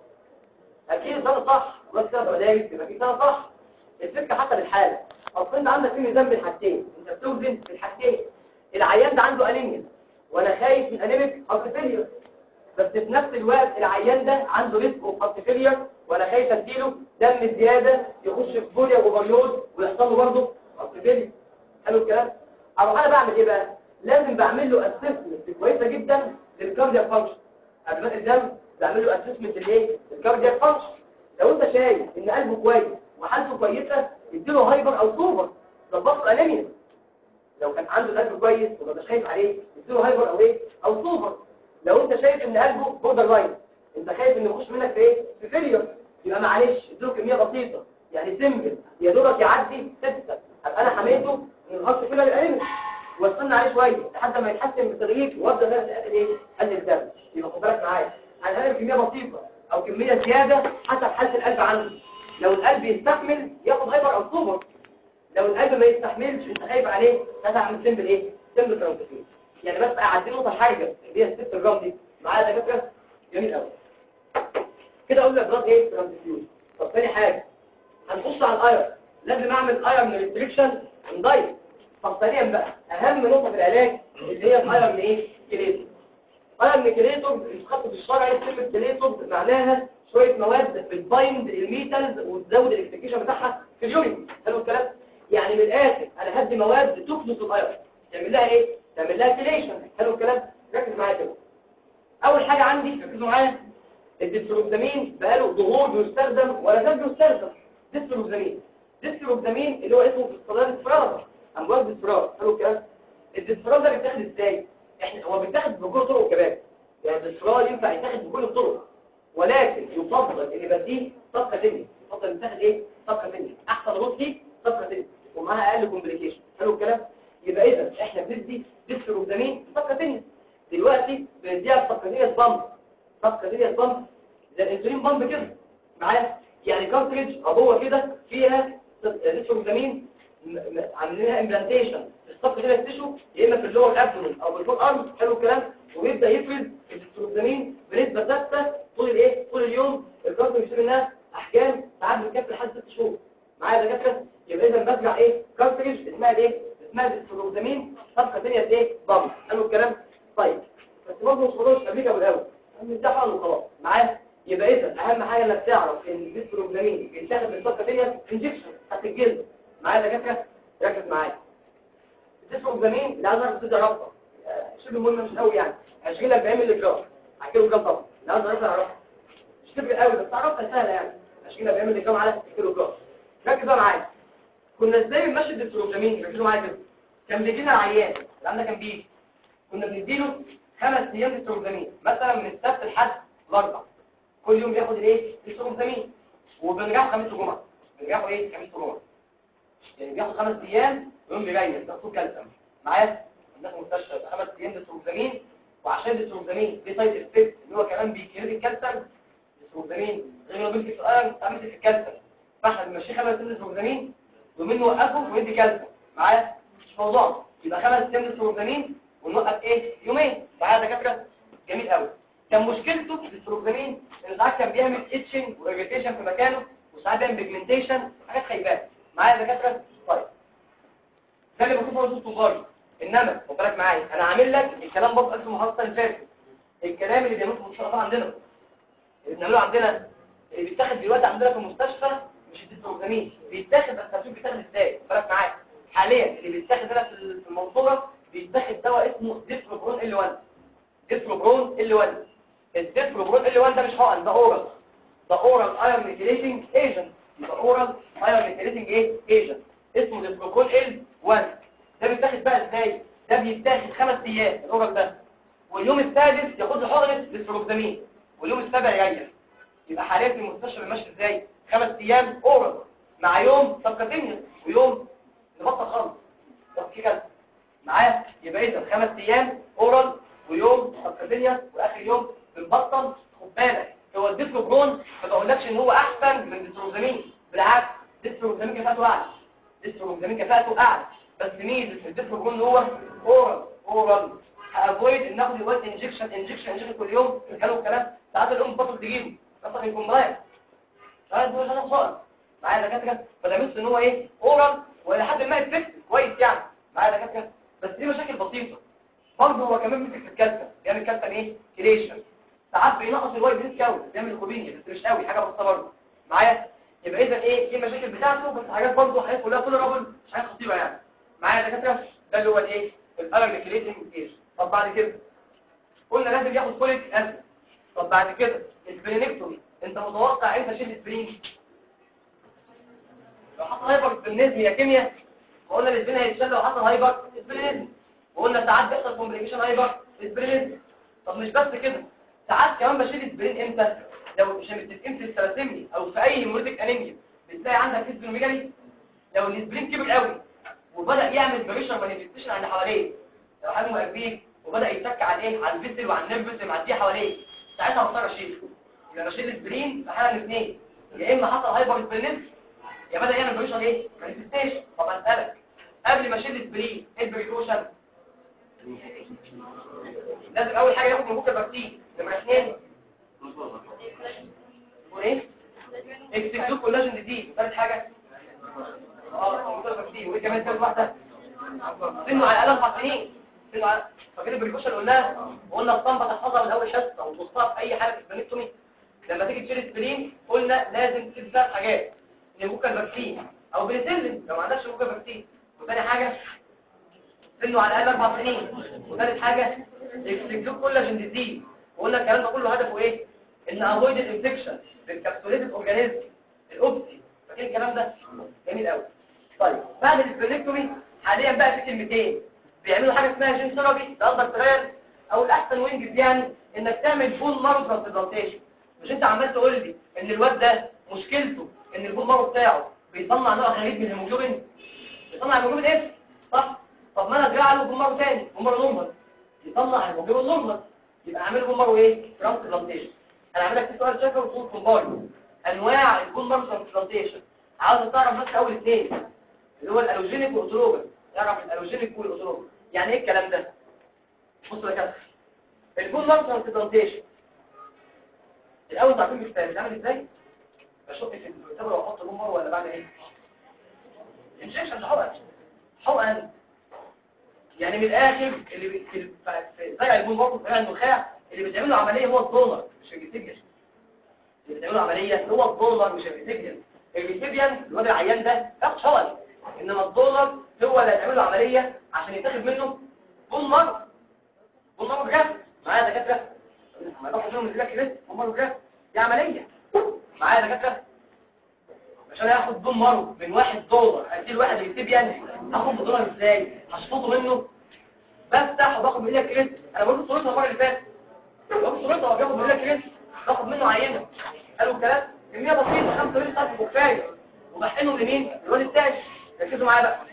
اكيد ده صح بس كده مدارس يبقى اكيد ده صح الفكره حتى بالحاله اصل انت عندك في ميزان بين حاجتين انت بتوزن في الحاجتين العيان ده عنده انيميا وانا خايف من انيميك هارت فيلير بس في نفس الوقت العيان ده عنده ريسك اوف هارت فيلير وانا خايف اديله دم زياده يخش في بوليا اوفرلود ويحصل له برضه هارت فيلير حلو الكلام اروح انا بعمل ايه بقى لازم بعمل له اسسمنت كويسه جدا للكاردياك فانكشن قبل ما الدم بعمل له اسسمنت للايه للكاردياك فانكشن لو انت شايف ان قلبه كويس وحالته كويسه اديله هايبر او سوبر ظبط له انيميا لو كان عنده القلب كويس وما مش خايف عليه اديله هايبر او ايه او سوبر لو انت شايف ان قلبه بوردر لاين انت خايف انه يخش منك في ايه في فيلير يبقى معلش اديله كميه بسيطه يعني سيمبل يا دوبك يعدي 6 ابقى انا حميته من الهارت فيلير الانيميا واستنى عليه شويه لحد ما يتحسن بالتدريج وابدا انا اقلل ايه اقلل الدم يبقى خد بالك معايا انا هقلل كميه بسيطه او كميه زياده حسب حاله القلب عنده لو القلب يستحمل ياخد هايبر او سوبر لو القلب ما يستحملش انت خايف عليه هتعمل سيمبل ايه سيمبل ترانسفيوجن يعني بس اعدي نقطه حاجه اللي هي الست جرام دي معايا يا دكاتره جميل قوي كده اقول لك بلاد ايه ترانسفيوجن طب ثاني حاجه هنخش على الايرون لازم اعمل ايرون ريستريكشن دايت طب ثانيا بقى اهم نقطه في العلاج اللي هي الايرون ايه كليتور ايرون كليتور الخط الشرعي كلمه كليتور معناها شويه مواد بتبايند الميتالز وتزود الاكسكيشن بتاعها في اليورين حلو الكلام يعني من الاخر انا هدي مواد تكنس الايرون تعمل لها ايه تعمل لها كليشن حلو الكلام ركز معايا كده اول حاجه عندي ركزوا معايا الديستروكسامين بقاله ظهور بيستخدم ولا زال بيستخدم ديستروكسامين ديستروكسامين اللي هو اسمه في الصيدله ديسفراد امراض ديسفراد حلو الكلام الديسفراد ده بيتاخد ازاي احنا هو بيتاخد بكل طرق كمان يعني الديسفراد ينفع يتاخد بكل الطرق ولكن يفضل اللي بديه صفقه ثانيه يفضل يتاخد ايه صفقه ثانيه احسن روتي صفقه ثانيه ومعاها اقل كومبليكيشن حلو الكلام يبقى اذا احنا بندي ديستروكسامين صفقه ثانيه دلوقتي بنديها صفقه ثانيه بامب صفقه ثانيه بامب زي الانسولين بامب كده معايا يعني كارتريج عبوه كده فيها ديستروكسامين عاملينها امبلانتيشن الصفقه كده تشو يا اما في اللور ابدومين او بالفور ارم حلو الكلام ويبدا يفرز الديستروكسامين بنسبه ثابته طول الايه طول اليوم الكارتريج بيصير منها احجام ساعات بتكفي لحد 6 شهور معايا يا دكاتره يبقى اذا برجع ايه كارتريج اسمها ايه اسمها ديستروكسامين صفقه ثانيه ايه بامب حلو الكلام طيب بس برضه مش خلاص امريكا بالاول بنمسحها وخلاص معايا يبقى اذا اهم حاجه انك تعرف ان الديستروجلامين بيتاخد من السبكتينيوس انجكشن تحت الجلد معايا يا دكاتره ركز معايا الديستروجلامين اللي عايز اعرف تدي رابطه شبه مهم مش قوي يعني 20 40 مللي جرام هكيلو جرام طبعا اللي عايز اعرف اعرفها مش تفرق قوي بس تعرفها سهله يعني 20 40 مللي جرام على كيلو جرام ركز بقى معايا كنا ازاي بنمشي الديستروجلامين ركزوا معايا كده كان بيجي لنا عيان اللي عندنا كان بيجي كنا بنديله خمس ايام ديستروجلامين مثلا من السبت لحد الاربع كل يوم بياخد الايه ديستروجلامين وبنرجعه خميس وجمعه بنرجعه ايه خميس وجمعه يعني بياخد خمس ايام ويوم بيريح تاخد كالسيوم معايا عندنا مستشفى خمس ايام ديستروجلامين وعشان الديستروجلامين ليه سايد افكت ان هو كمان بيكريت الكالسيوم ديستروجلامين غير ما بيمسك في الايرون تعمل في الكالسيوم فاحنا بنمشيه خمس ايام ديستروجلامين ومنه نوقفه ويدي كالسيوم معايا مش موضوع يبقى خمس ايام ديستروجلامين ونوقف ايه يومين معايا دكاتره جميل قوي كان مشكلته في الديستروجلامين ان ساعات كان بيعمل اتشنج واريتيشن في مكانه وساعات بيعمل بيجمنتيشن حاجات خيبات معايا دكاتره طيب ده اللي بشوفه هو الطباري انما خد بالك معايا انا عامل لك الكلام برضه قبل المحاضره اللي فاتت الكلام اللي بيعمله في المستشفى عندنا اللي بنعمله عندنا اللي بيتاخد دلوقتي عندنا في المستشفى مش الديستروجلامين بيتاخد بس هشوف بيتاخد ازاي خد بالك معايا حاليا اللي بيتاخد هنا في المنصوره بيتاخد دواء اسمه ديستروبرون ال 1 ديستروبرون ال 1 الديستروبرون ال 1 ده مش حقن ده اورال ده اورال ايرون ميثيليتنج ايجنت يبقى اورال ايرون ميثيليتنج ايه ايجنت اسمه ديستروبرون ال 1 ده بيتاخد بقى ازاي ده بيتاخد خمس ايام الاورال ده واليوم السادس ياخد له حقنه ديستروبزامين واليوم السابع يريح يبقى حاليا في المستشفى ماشي ازاي خمس ايام اورال مع يوم سبكتينيوس ويوم نبطل خالص طب كده معايا يبقى اذا خمس ايام اورال ويوم سبكتينيوس واخر يوم بنبطل خد بالك هو الديستروبرون ما بقولكش ان هو احسن من الديستروزامين بالعكس الديستروزامين كفاءته اعلى الديستروزامين كفاءته اعلى بس ميزه الديستروبرون هو اورال اورال افويد ان ناخد الوقت انجكشن انجكشن انجكشن كل يوم كانوا الكلام ساعات الام بطل تجيبه اصلا يكون ضايع ساعات هو انا صائم معايا دكاتره فده ميزه ان هو ايه اورال والى حد ما افكت كويس يعني معايا دكاتره بس دي مشاكل بسيطه برضه هو كمان مسك في الكالسيوم بيعمل كالسيوم ايه كريشن ساعات بينقص الوايت بيس كاونت بيعمل كوبينيا بس مش قوي حاجه بسيطه برضه معايا يبقى اذا ايه دي المشاكل بتاعته بس حاجات برضه حاجات كلها كل رابل مش حاجات خطيره يعني معايا دكاتره ده اللي هو الايه الالرميكليتنج ايش طب بعد كده قلنا لازم ياخد فوليك اسيد طب بعد كده السبرينكتومي انت متوقع امتى تشيل السبرين لو حصل هايبر سبرينيزم يا كيمياء قلنا الاسبرين هيتشال لو حصل هايبر سبرينيزم وقلنا ساعات بيحصل كومبليكيشن هايبر سبرينيزم طب مش بس كده ساعات كمان بشيل السبرين امتى لو مش متفقين في الثلاثيمي او في اي هيموريتيك انيميا بتلاقي عندك اسبرينوميجالي لو الاسبرين كبر قوي وبدا يعمل بريشر مانيفستيشن على اللي حواليه لو حجمه كبير وبدا يتك على ايه على الفيسل وعلى النيرفس اللي معديه حواليه ساعتها بضطر اشيله يبقى بشيل السبرين في حاله من اثنين يا اما حصل هايبر سبرينيزم يا بدا يعمل بريشر ايه مانيفستيشن طب اسالك قبل ما اشيل السبرين ايه البريكوشن لازم اول حاجه ياخد مبوكه باكتين نمره اثنين وايه اكسكتوب كولاجين جديد ثالث حاجه اه مبوكه باكتين وايه كمان ثالث واحده سنه على الاقل اربع سنين سنه على فاكر البريكوشن قلناها وقلنا الصنبه تحفظها من اول حصه وتوصلها في اي حاله في البنكتومي لما تيجي تشيل سبرين قلنا لازم تشيل ثلاث حاجات نبوكه باكتين او بنسلم لو ما عندكش نبوكه باكتين وثاني حاجه سنه على الاقل اربع سنين وثالث حاجه اكسكتوب كولاجين ديزيز وقلنا الكلام ده كله هدفه ايه ان افويد الانفكشن بالكابسوليتد اورجانيزم الاوبسي فاكر الكلام ده جميل قوي طيب بعد السبليكتومي حاليا بقى في كلمتين بيعملوا حاجه اسمها جين ثيرابي ده قصدك تغير او الاحسن وينجز يعني انك تعمل بون مارو ترانسبلانتيشن مش انت عمال تقول لي ان الواد ده مشكلته ان البون مارو بتاعه بيطلع نوع غريب من الهيموجلوبين بيطلع هيموجلوبين ايه صح طب ما انا ازرع له بون مارو تاني بون مارو نورمال يطلع هيموجلوبين نورمال يبقى اعمل بون مارو ايه ترانسبلانتيشن انا عامل لك في سؤال شكل وصول كومباي انواع البون مارو ترانسبلانتيشن عاوز تعرف بس اول اثنين اللي هو الالوجينيك والاوتولوجيك تعرف الالوجينيك والاوتولوجيك يعني ايه الكلام ده بصوا يا كده البون مارو ترانسبلانتيشن الاول تعرفين بالتالي بتعمل ازاي بشق في الكتاب واحط بون مارو ولا بعمل ايه انجكشن ده حقن حقن يعني من الاخر اللي بي- في في زرع البون مارو زرع النخاع اللي بتعمل له عمليه هو الدونر مش الجسم اللي بتعمله عمليه هو الدولار مش الريسيبيان الريسيبيان الواد العيان ده ياخد شغل انما الدولار هو اللي هيعمل له عمليه عشان يتاخد منه بون مره بون مره بجد معايا دكاتره ما تاخد منهم يقول لك لسه بون مره بجد دي عمليه معايا دكاتره عشان ياخد بون مره من واحد دولار ادي واحد ريسيبيان هاخد بدولار ازاي هشفطه منه بفتح وباخد من ايدك كريس انا بقول صورتها المره اللي فاتت باخد صورتها وباخد من ايدك كريس باخد منه عينه قالوا الكلام كميه بسيطه 25 سم كفايه وبحقنهم لمين الواد التاني ركزوا معايا بقى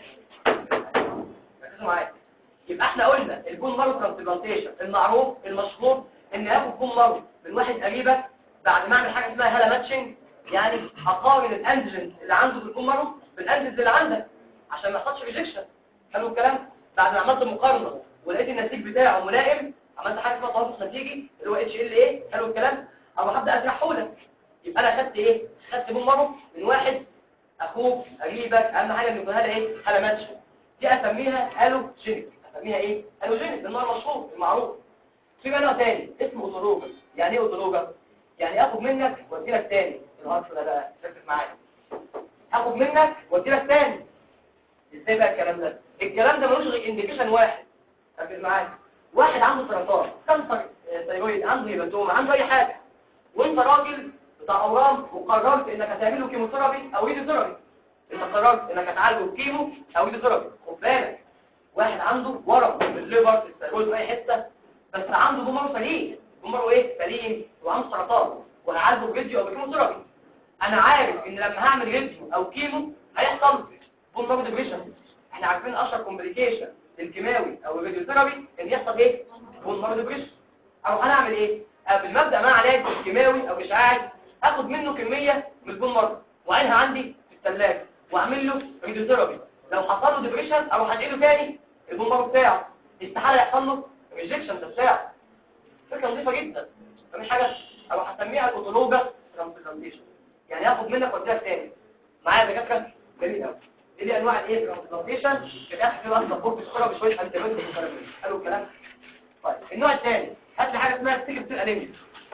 ركزوا معايا يبقى احنا قلنا البون مارو ترانسبلانتيشن المعروف المشهور ان هاخد بون مارو من واحد قريبك بعد ما اعمل حاجه اسمها هالا ماتشنج يعني هقارن الانجلنز اللي عنده في البون مارو بالانجلنز اللي عندك عشان ما يحصلش ريجكشن حلو الكلام بعد ما عملت مقارنه ولقيت النتيج بتاعه ملائم عملت حاجه اسمها توافق نتيجي اللي هو اتش ال ايه حلو الكلام او هبدا اشرحه لك يبقى انا خدت ايه خدت بون مارو من واحد اخوك قريبك اهم حاجه ان يكون هذا ايه هذا ماتش دي اسميها الوجينيك اسميها ايه الوجينيك النوع المشهور المعروف في بقى نوع تاني اسمه اوتولوجا يعني ايه اوتولوجا يعني اخد منك وادي لك تاني الهرس ده بقى ركز معايا اخد منك وادي لك تاني ازاي بقى الكلام ده الكلام ده ملوش غير انديكيشن واحد ركز معايا واحد عنده سرطان كانسر ثايرويد عنده هيباتوما عنده اي حاجه وانت راجل بتاع اورام وقررت انك هتعمل له كيموثيرابي او ايديوثيرابي انت قررت انك هتعالجه بكيمو او ايديوثيرابي خد بالك واحد عنده ورم في الليفر في الثيرويد في اي حته بس عنده جمره سليم جمره ايه سليم وعنده سرطان وهعالجه بفيديو او بكيموثيرابي انا عارف ان لما هعمل فيديو او كيمو هيحصل بون ديفيشن احنا عارفين اشهر كومبليكيشن الكيماوي او الفيديوثيرابي ان يحصل ايه بون ديفيشن او هنعمل ايه قبل ما ابدا مع علاج كيماوي او اشعاعي اخد منه كميه من البون مارو وعينها عندي في الثلاجه واعمل له ريديوثيرابي لو حصل له ديبريشن او هنقله تاني البون مارو بتاعه استحاله يحصل له ريجكشن بتاعه فكره نظيفه جدا مفيش حاجه او هسميها الاوتولوجا ترانسبلانتيشن يعني هاخد منك واديها تاني معايا دكاتره جميل قوي دي ليه انواع الايه ترانسبلانتيشن في الاخر كده اصلا فوق الصوره بشويه انتيبيوتيك قالوا الكلام طيب النوع الثاني هات لي حاجه اسمها سيكل انيميا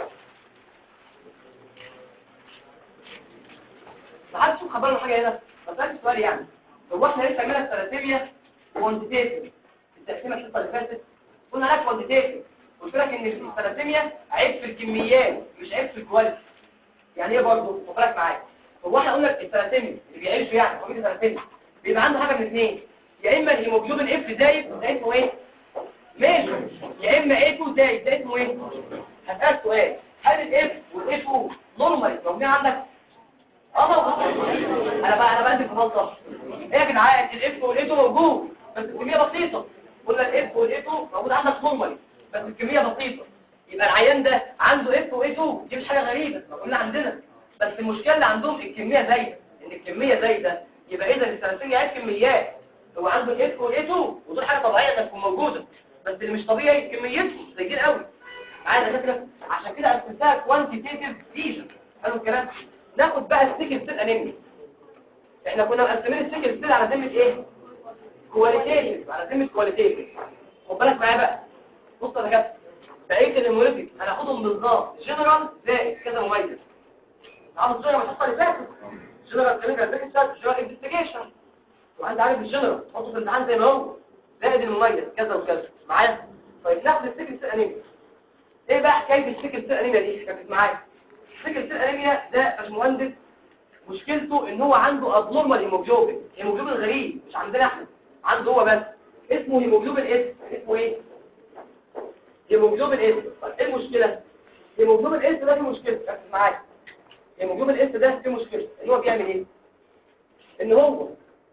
محدش خبرنا حاجه هنا فسألت سؤال يعني هو احنا لسه عملنا الثلاثيميا كوانتيتيف التقسيمه الحصه اللي فاتت قلنا لك كوانتيتيف قلت لك ان الثلاثيميا عيب في الكميات مش عيب في الكواليتي يعني ايه برضه خد بالك معايا هو احنا قلنا الثلاثيميا اللي بيعيشوا يعني هو الثلاثيميا بيبقى عنده حاجه من اثنين يا اما الهيموجلوبين اف زايد ده اسمه ايه ماشي يا اما ايه 2 زايد ده اسمه ايه هسأل سؤال هل الاف والاف 2 نورمال موجودين عندك اه انا بقى انا بقدم في فلسفه ايه يا جدعان الاف والايتو موجود بس الكميه بسيطه قلنا الاف والايتو موجود عندك نورمالي بس الكميه بسيطه يبقى العيان ده عنده اف وايتو دي مش حاجه غريبه ما قلنا عندنا بس المشكله اللي عندهم الكميه زايده ان الكميه زايده يبقى اذا الثلاثيه عايز كميات هو عنده الاف والايتو ودول حاجه طبيعيه كانت تكون موجوده بس اللي مش طبيعي كميتهم زايدين قوي عايز فكره عشان كده قسمتها كوانتيتيف ليجن حلو الكلام ناخد بقى السيكل سيل انيميا احنا كنا مقسمين السيكل سيل على ذمه ايه كواليتيف على ذمه كواليتيف خد بالك معايا بقى بص يا دكاتره بقيه الهيموليتيك هناخدهم بالظبط جنرال زائد كذا مميز عاوز الجنرال الحصه اللي فاتت جنرال كلينيكال ريسيرش جنرال انفستيجيشن وانت عارف الجنرال تحطه في الامتحان زي ما هو زائد المميز كذا وكذا معايا طيب ناخد السيكل سيل انيميا ايه بقى حكايه السيكل سيل انيميا دي ركز معايا السيكل سيل انيميا ده باشمهندس مشكلته ان هو عنده ابنورمال هيموجلوبين هيموجلوبين غريب مش عندنا احنا عنده هو بس اسمه هيموجلوبين اس اسمه ايه هيموجلوبين اس طيب ايه المشكله هيموجلوبين اس ده فيه مشكله ركز معايا هيموجلوبين اس ده فيه مشكله ان هو بيعمل ايه ان هو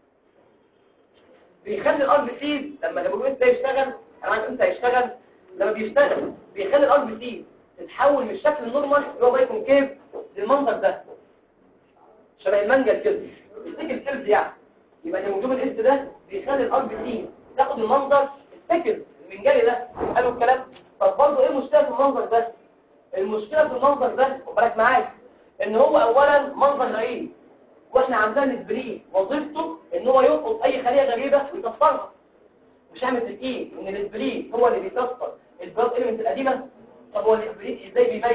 بيخلي الار بي سي لما الهيموجلوبين اس ده يشتغل انا عارف امتى هيشتغل لما بيشتغل بيخلي الار بي سي تتحول من الشكل النورمال اللي هو بايكون كيف للمنظر ده شبه المنجل كده السكل سيلز يعني يبقى الهيموجلوبين اس ده بيخلي الار بي سي تاخد المنظر السكل المنجلي ده حلو الكلام طب برضه ايه المشكله في المنظر ده المشكله في المنظر ده خد بالك معايا ان هو اولا منظر غريب واحنا عندنا الاسبرين وظيفته ان هو يلقط اي خليه غريبه ويكسرها مش احنا متفقين ان الاسبرين هو اللي بيكسر البلاد اليمنت القديمه طب هو الاسبرين ازاي بيبين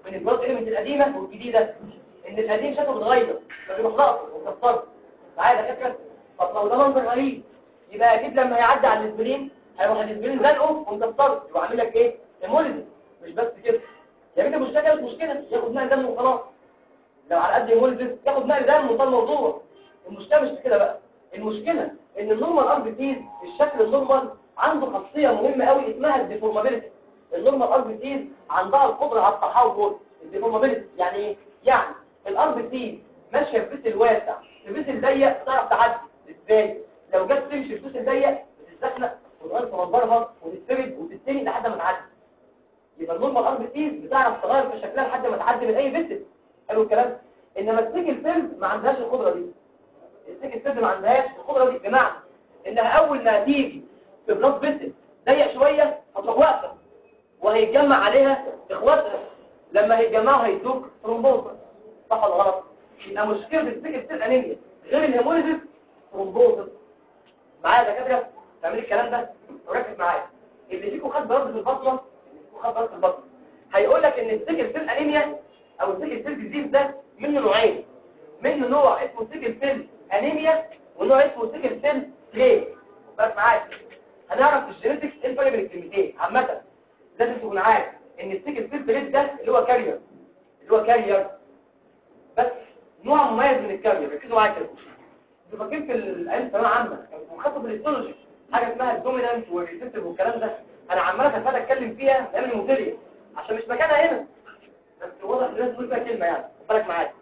من البلاد اليمنت القديمه والجديده ان القديم شكله اتغير فبيروح لقطه ومكسره معايا يا دكاتره طب لو ده منظر غريب يبقى اكيد لما هيعدي على الاسبرين هيروح الاسبرين زنقه ومكسره يبقى عامل لك ايه هيموليزم مش بس كده يا بنت المشكله كانت مشكله ياخد نقل دم وخلاص لو على قد هيموليزم ياخد نقل دم وصل الموضوع المشكله مش في كده بقى المشكله ان النورمال ار بي تيز الشكل النورمال عنده خاصيه مهمه قوي اسمها الديفورمابيلتي النورمال ار بي تيز عندها القدره على التحول الديفورمابيلتي يعني ايه يعني الار بي تيز ماشيه في بيت الواسع في بيت الضيق تعرف تعدي ازاي لو جت تمشي في بيت الضيق بتتزحلق وتغير في منظرها وتتسرد وتتني لحد ما تعدي يبقى النورمال ار بي تيز بتعرف تغير في شكلها لحد ما تعدي من اي بيت حلو الكلام انما السيكل سيلز ما عندهاش القدره دي السيكل سيلز ما عندهاش القدره دي بمعنى انها اول ما تيجي في بلاد بيسل ضيق شويه هتروح واقفه وهيتجمع عليها اخواتها لما هيتجمعوا هيدوك ترومبوز صح ولا غلط يبقى مشكله السيكل سيل انيميا غير الهيموليزيس ترومبوز معايا يا دكاتره تعمل الكلام ده وركز معايا اللي فيكم خد برد في البطنه اللي فيكم خد برد في البطنه هيقول لك ان السيكل سيل انيميا او السيكل سيل ديزيز ده منه نوعين منه نوع اسمه سيكل سيل انيميا ونوع اسمه سيكل سيل ليه بس معايا هنعرف في الجينيتكس ايه الفرق بين الكلمتين عامه لازم تكون عارف ان السيكل سيل تريد ده اللي هو كارير اللي هو كارير بس نوع مميز من الكارير ركزوا معايا كده انتوا فاكرين في الايام الثانويه عامه كانوا خدوا في الاستولوجي حاجه اسمها الدومينانت والريسبتيف والكلام ده انا عمال اتفادى اتكلم فيها ايام الموتيليا عشان مش مكانها هنا بس واضح ان لازم نقول فيها كلمه يعني خد بالك معايا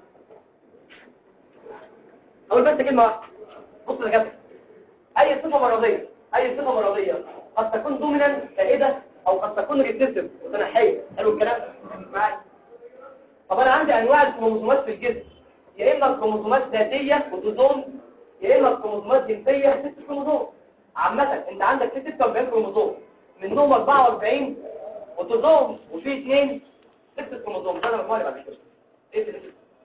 اقول بس كلمه واحده بص يا كابتن اي صفه مرضيه اي صفه مرضيه قد تكون دومينانت سائده او قد تكون ريسبتيف متنحيه حلو الكلام معايا طب انا عندي انواع الكروموسومات في الجسم يا اما الكروموسومات ذاتيه اوتوزوم يا اما الكروموسومات جنسيه ست كروموسوم عامه انت عندك 46 كروموسوم منهم 44 اوتوزوم وفي اثنين ست كروموسوم ده انا مجموعه بعد كده ايه ده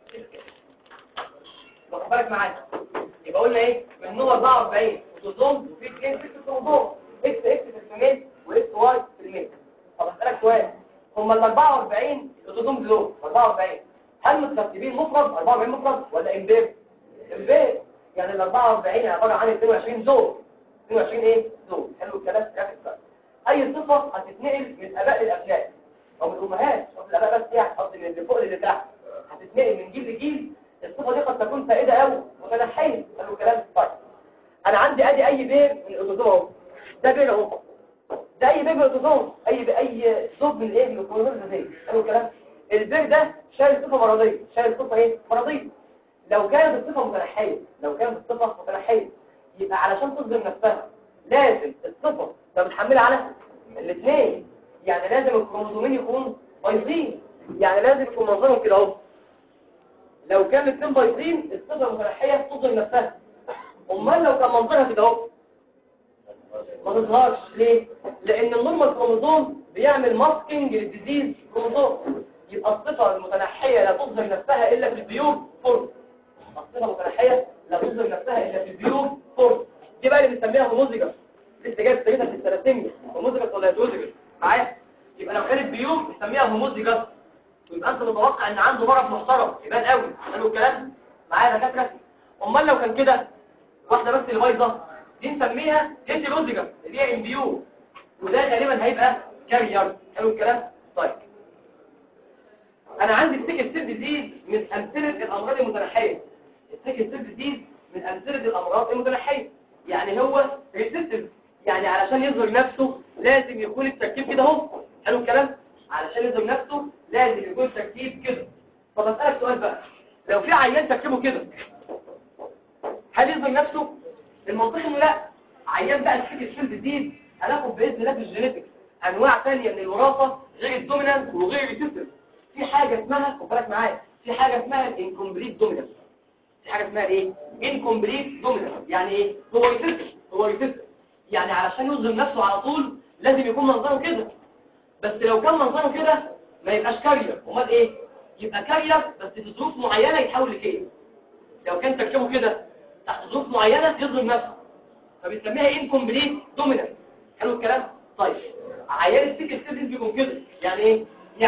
واخد بالك معايا يبقى قلنا ايه منهم 44 اوتوزوم وفي اثنين ست كروموسوم اكس اكس في الميل واكس واي في الميل طب اسالك سؤال هم ال 44 اوتوزوم دول 44 هل مترتبين مفرد 44 مفرد ولا امبير امبير يعني ال 44 عباره عن 22 زوج 22 ايه زوج حلو الكلام ركز بقى اي صفه هتتنقل من الاباء للابناء او من الامهات مش قصدي الاباء بس يعني قصدي من اللي فوق للي تحت هتتنقل من جيل لجيل الصفه دي قد تكون سائده قوي متنحيه حلو الكلام طيب انا عندي ادي اي بير من الاوتوزوم اهو ده بير اهو ده اي بير من الاوتوزوم اي اي زوج من ايه من الكروموسوم الذاتيه حلو الكلام البير ده شايل صفه مرضيه شايل صفه ايه مرضيه لو كانت الصفه متنحيه لو كانت الصفه متنحيه يبقى علشان تظهر نفسها لازم الصفه تبقى متحمله على الاثنين يعني لازم الكروموسومين يكونوا بايظين يعني لازم يكون منظرهم كده اهو لو كان الاثنين بايظين الصفه المتنحيه تظهر نفسها امال لو كان منظرها كده اهو ما تظهرش ليه لان النورمال كروموسوم بيعمل ماسكينج للديزيز كروموسوم يبقى الصفه المتنحيه لا تظهر نفسها الا في البيور فورم الصفه المتنحيه لا تظهر نفسها الا في البيور فورم دي بقى اللي بنسميها هوموزيجس لسه جايب سيدنا في الثلاثيميا هوموزيجس ولا هيتروزيجس معايا يبقى لو كانت بيور بنسميها هوموزيجس ويبقى انت متوقع ان عنده مرض محترم يبان قوي حلو الكلام معايا دكاتره امال لو كان كده واحده بس اللي بايظه دي نسميها هيتروزيجس اللي هي امبيور وده غالبا هيبقى كارير حلو الكلام طيب انا عندي السيكل سيل ديزيز من امثله الامراض المتنحيه السيكل سيل ديزيز من امثله الامراض المتنحيه يعني هو ريسيستيف يعني علشان يظهر نفسه لازم يكون التركيب كده اهو حلو الكلام علشان يظهر نفسه لازم يكون التركيب كده طب اسالك سؤال بقى لو في عيان تركيبه كده هل يظهر نفسه المنطقي انه لا عيان بقى السيكل سيل ديزيز هناخد باذن الله في الجينيتكس انواع ثانيه من الوراثه غير الدومينانت وغير الريسيستيف في حاجة اسمها خد بالك معايا في حاجة اسمها الانكمبليت دومينانس في حاجة اسمها ايه انكمبليت دومينانس يعني ايه هو يفسر هو يفسر يعني علشان يظهر نفسه على طول لازم يكون منظره كده بس لو كان منظره كده ما يبقاش كارير امال ايه يبقى كارير بس في ظروف معينة يتحول لكده لو كان تركيبه كده تحت ظروف معينة يظهر نفسه فبنسميها انكمبليت دومينانس حلو الكلام طيب عيان السيكل سيل بيكون كده يعني ايه يعني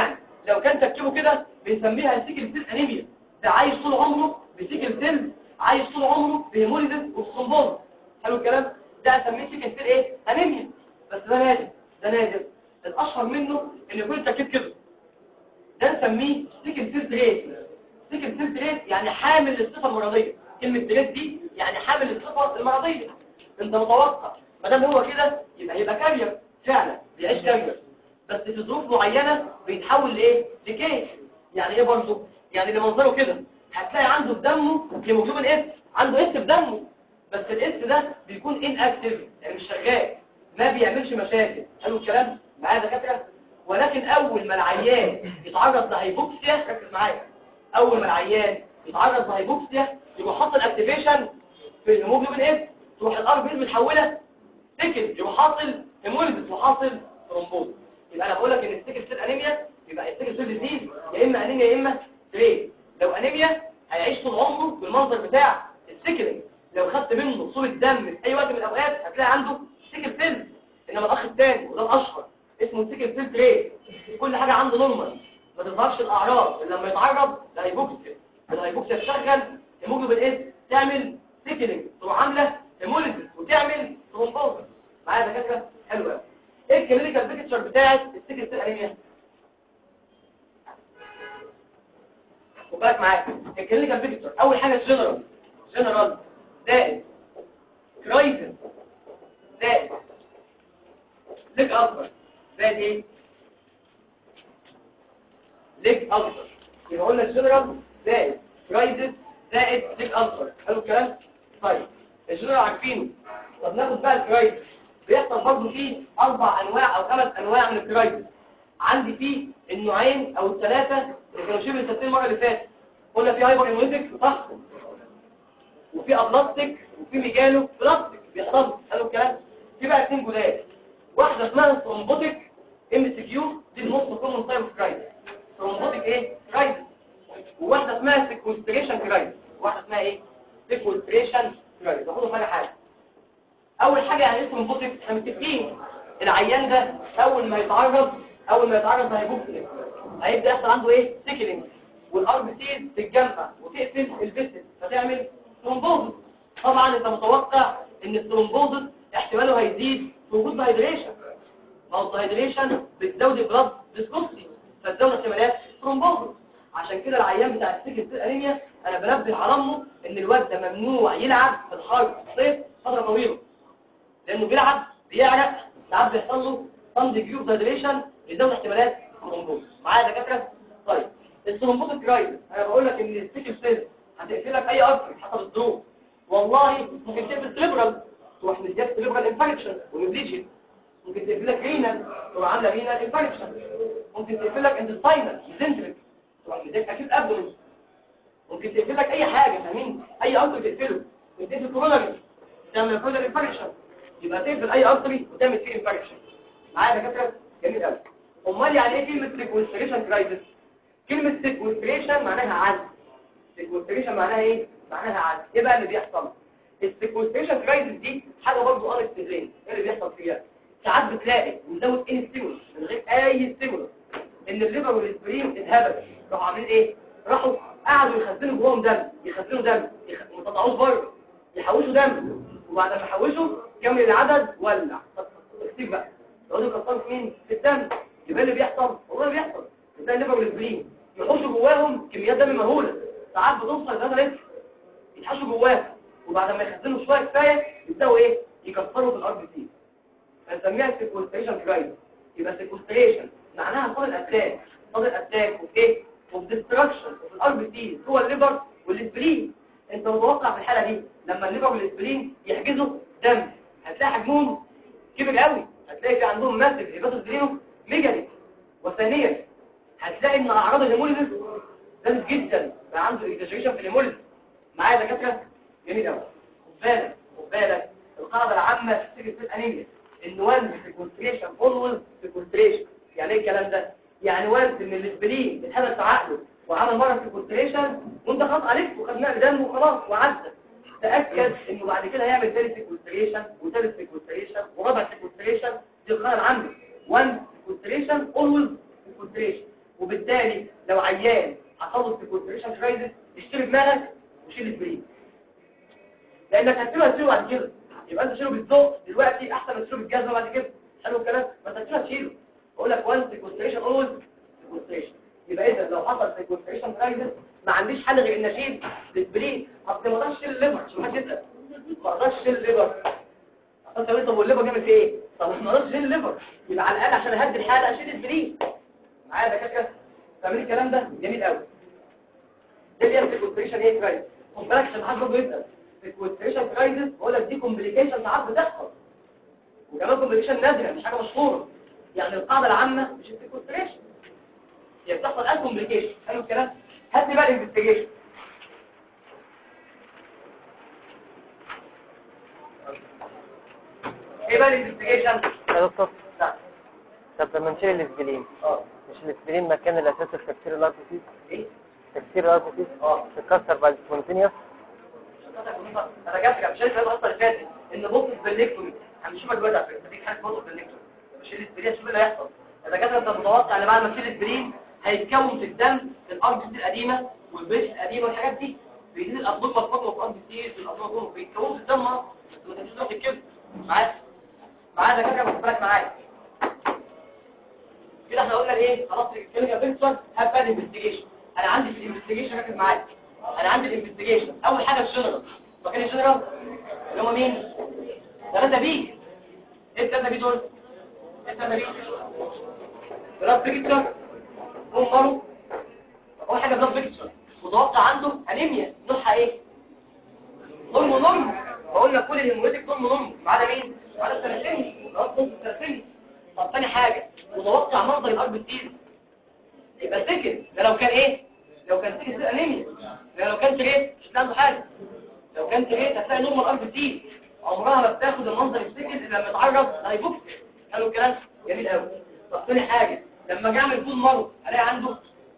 لو كان تركيبه كده بنسميها سيكل سيل انيميا ده عايش طول عمره بسيكل سيل عايش طول عمره بهيموليزيس وبثرومبوز حلو الكلام ده اسميه سيكل سيل ايه انيميا بس ده نادر ده نادر الاشهر منه ان يكون التركيب كده ده نسميه سيكل سيل تريت سيكل سيل تريت يعني حامل للصفه المرضيه كلمه تريت دي يعني حامل للصفه المرضيه انت متوقع ما دام هو كده يبقى هيبقى كارير فعلا بيعيش كارير بس في ظروف معينه بيتحول لايه لكيس يعني ايه برضه يعني اللي منظره كده هتلاقي عنده في دمه هيموجلوبين اس عنده اس في دمه بس الاس ده بيكون ان اكتف يعني مش شغال ما بيعملش مشاكل حلو الكلام معايا دكاتره ولكن اول ما العيان يتعرض لهيبوكسيا ركز معايا اول ما العيان يتعرض لهيبوكسيا يروح حاصل اكتيفيشن في الهيموجلوبين اس تروح الار بي متحوله سكن يروح حاصل هيموليزيس وحاصل ثرومبوز يبقى انا بقول لك ان السكل سيل انيميا يبقى السكل سيل ديزيز يا اما انيميا يا اما تريد لو انيميا هيعيش طول عمره بالمنظر بتاع السكلينج لو خدت منه صورة دم في اي وقت من الاوقات هتلاقي عنده سكل سيل انما الاخ الثاني وده الاشهر اسمه سكل سيل تريد كل حاجه عنده نورمال ما تظهرش الاعراض الا لما يتعرض لهيبوكسيا الهيبوكسيا تشغل هيموجلوبين ايه تعمل سكلينج تروح عامله هيموليزيس وتعمل ثرومبوز معايا دكاتره حلوه قوي ايه الكلينيكال بيكتشر بتاعت السكل سيل انيميا وبالك معايا الكلينيكال بيكتشر اول حاجه جنرال جنرال زائد كرايزن زائد ليج اكبر زائد ايه ليج اكبر يبقى قلنا الجنرال زائد كرايزن زائد ليج اكبر حلو الكلام طيب الجنرال عارفينه طب ناخد بقى الكرايزن بيحصل برضه فيه اربع انواع او خمس انواع من الكرايزن عندي فيه النوعين او الثلاثه اللي كانوا شبه التسليم المره اللي فاتت قلنا في هايبر ايمونيتك صح وفي ابلاستيك وفي ميجانو بلاستيك بيحصل قالوا الكلام في بقى اثنين جداد واحده اسمها ثرومبوتيك ام سي كيو دي النص كومن تايب كرايز ثرومبوتيك ايه كرايز وواحده اسمها سيكوستريشن كرايز واحده اسمها ايه سيكوستريشن كرايز خدوا حاجه حاجه اول حاجه يعني ايه ثرومبوتيك احنا متفقين العيان ده اول ما يتعرض اول ما يتعرض لهيبوكسيا هيبدا يحصل عنده ايه سيكلينج والار بي سي تتجمع وتقفل الفيسل فتعمل ثرومبوزس طبعا انت متوقع ان الثرومبوزس احتماله هيزيد في وجود دايدريشن ما هو الدايدريشن بتزود البلاد فيسكوسي فتزود احتمالات ثرومبوزس عشان كده العيان بتاع السكن سيل انيميا انا بنبه على امه ان الواد ده ممنوع يلعب في الحر في الصيف فتره طويله لانه بيلعب بيعرق ساعات بيحصل له صم ديجري دايدريشن يزود احتمالات ثرومبوزس معايا يا دكاتره طيب الثرومبوز كرايز انا بقول لك ان السيكل سيل هتقفل لك اي ارتري حسب الظروف والله ممكن تقفل سليبرال تروح مديك سليبرال انفكشن ونبليجن ممكن تقفل لك رينال تروح عامله رينال انفكشن ممكن تقفل لك اندستاينال ميزنتريك تروح مديك اكيد ابدومين ممكن تقفل لك اي حاجه فاهمين اي ارتري تقفله ممكن تقفل كوروناري تعمل كوروناري انفكشن يبقى تقفل اي ارتري وتعمل فيه انفكشن معايا دكاتره جميل قوي امال يعني ايه كلمه ريكونستريشن كرايسيس كلمة سيكوستريشن معناها عزل سيكوستريشن معناها ايه؟ معناها عزل ايه بقى اللي بيحصل؟ السيكوستريشن كرايسيس دي حاجة برضه اون استدلين ايه اللي بيحصل فيها؟ ساعات بتلاقي وزود ان ستيمولس من غير اي ستيمولس ان الليفر والاسبرين اتهبل راحوا عاملين ايه؟ راحوا قعدوا يخزنوا جواهم دم يخزنوا دم يخ... ما يطلعوش بره يحوشوا دم وبعد ما يحوشوا كمل العدد ولع اكتب بقى يقعدوا يكسروا في مين؟ في الدم يبقى اللي بيحصل والله بيحصل زي الليفر والاسبرين يحوشوا جواهم كميات دم مهوله ساعات بتوصل ل 3 لتر يتحشوا جواها وبعد ما يخزنوا شويه كفايه يبداوا ايه يكسروا في الار بي سي فنسميها سيكوستريشن كرايز يبقى سيكوستريشن معناها صاد الاتاك صاد الاتاك وفي ايه وفي ديستراكشن وفي الار بي سي جوه الليفر والاسبرين انت متوقع في الحاله دي لما الليفر والاسبرين يحجزوا دم هتلاقي حجمهم كبير قوي هتلاقي في عندهم ماسك هيباتوسبرينو ميجالي وثانيا هتلاقي ان اعراض الهيموليزيس زادت جدا بقى عنده اكزاجريشن في الهيموليزيس معايا دكاتره جميل قوي خد بالك خد بالك القاعده العامه في سيكل سيل انيميا ان وان سيكونستريشن اولويز سيكونستريشن يعني ايه الكلام ده يعني وانس ان الاسبرين اتحدث في عقله وعمل مره سيكونستريشن وانت خلاص عليك وخدناه دم وخلاص وعدى تاكد انه بعد كده هيعمل ثالث سيكونستريشن وثالث سيكونستريشن ورابع سيكونستريشن دي القاعده العامه وان سيكونستريشن اولويز سيكونستريشن وبالتالي لو عيان حصل له سيكوستريشن كرايزس اشتري دماغك وشيل السبرين لانك هتشيله هتشيله بعد كده يبقى انت تشيله بالذوق دلوقتي احسن من تشيله بالجزمه بعد كده حلو الكلام ما انت تشيله هتشيله اقول لك وان سيكوستريشن اولويز سيكوستريشن يبقى اذا لو حصل سيكوستريشن كرايزس ما عنديش حل غير ان اشيل السبرين اصل ما اقدرش اشيل الليفر عشان ما حد يسال ما اقدرش اشيل الليفر انت قلت طب والليفر جامد في ايه طب ما اقدرش اشيل الليفر يبقى على الاقل عشان اهدي الحاله اشيل السبرين معايا ده كده فاهمين الكلام ده جميل قوي ده اللي هي السيكوستريشن ايه كرايزس خد بالك عشان حد برضه يسال السيكوستريشن كرايزس بقول لك دي كومبليكيشن ساعات بتحصل وكمان كومبليكيشن نادره مش حاجه مشهوره يعني القاعده العامه مش السيكوستريشن هي بتحصل ان كومبليكيشن حلو الكلام هات لي بقى الانفستيجيشن ايه بقى الانفستيجيشن يا دكتور نعم طب لما نشيل الاسبرين اه مش الاسبرين مكان الاساسي في تكسير الاربوسيس ايه تكسير الاربوسيس اه تتكسر بعد سبونتينيوس انا جبت مش الكلام اصلا اللي فات ان بوكس بالليكتومي هنشوفها دلوقتي على فكره دي حاجه بوكس بالليكتومي بشيل السبرين شوف اللي هيحصل اذا كانت انت متوقع ان بعد ما تشيل السبرين هيتكون في الدم الارض القديمه والبيش القديمه والحاجات دي بيزيد الابدوك مفقوط في الارض كتير في الابدوك بيتكون في الدم ما تمشيش تروح الكبد معايا معايا ده كده خد بالك معايا كده احنا قلنا ايه خلاص الكلينيكال بيكتشر هاب باد انفستيجيشن انا عندي في الانفستيجيشن ركز معايا انا عندي الانفستيجيشن اول حاجه الجنرال مكان الجنرال اللي هم مين ثلاثه بي ايه الثلاثه بي دول ايه الثلاثه بي بلاد بيكتشر هم اول حاجه بلاد بيكتشر متوقع عنده انيميا نوعها ايه نورم نورم بقول لك كل الهيموريتك نورم نورم ما عدا مين ما عدا الثلاثين خلاص نص الثلاثين طب ثاني حاجه متوقع منظر الارض كتير يبقى سكن ده لو كان ايه لو كان سكن تصير انيميا ده لو كان تريت مش هتلاقي عنده حاجه لو كان تريت هتلاقي نورمال الارض كتير عمرها ما بتاخد المنظر السكن الا لما يتعرض لهيبوكس حلو الكلام جميل قوي طب ثاني حاجه لما اجي اعمل فود مرض الاقي عنده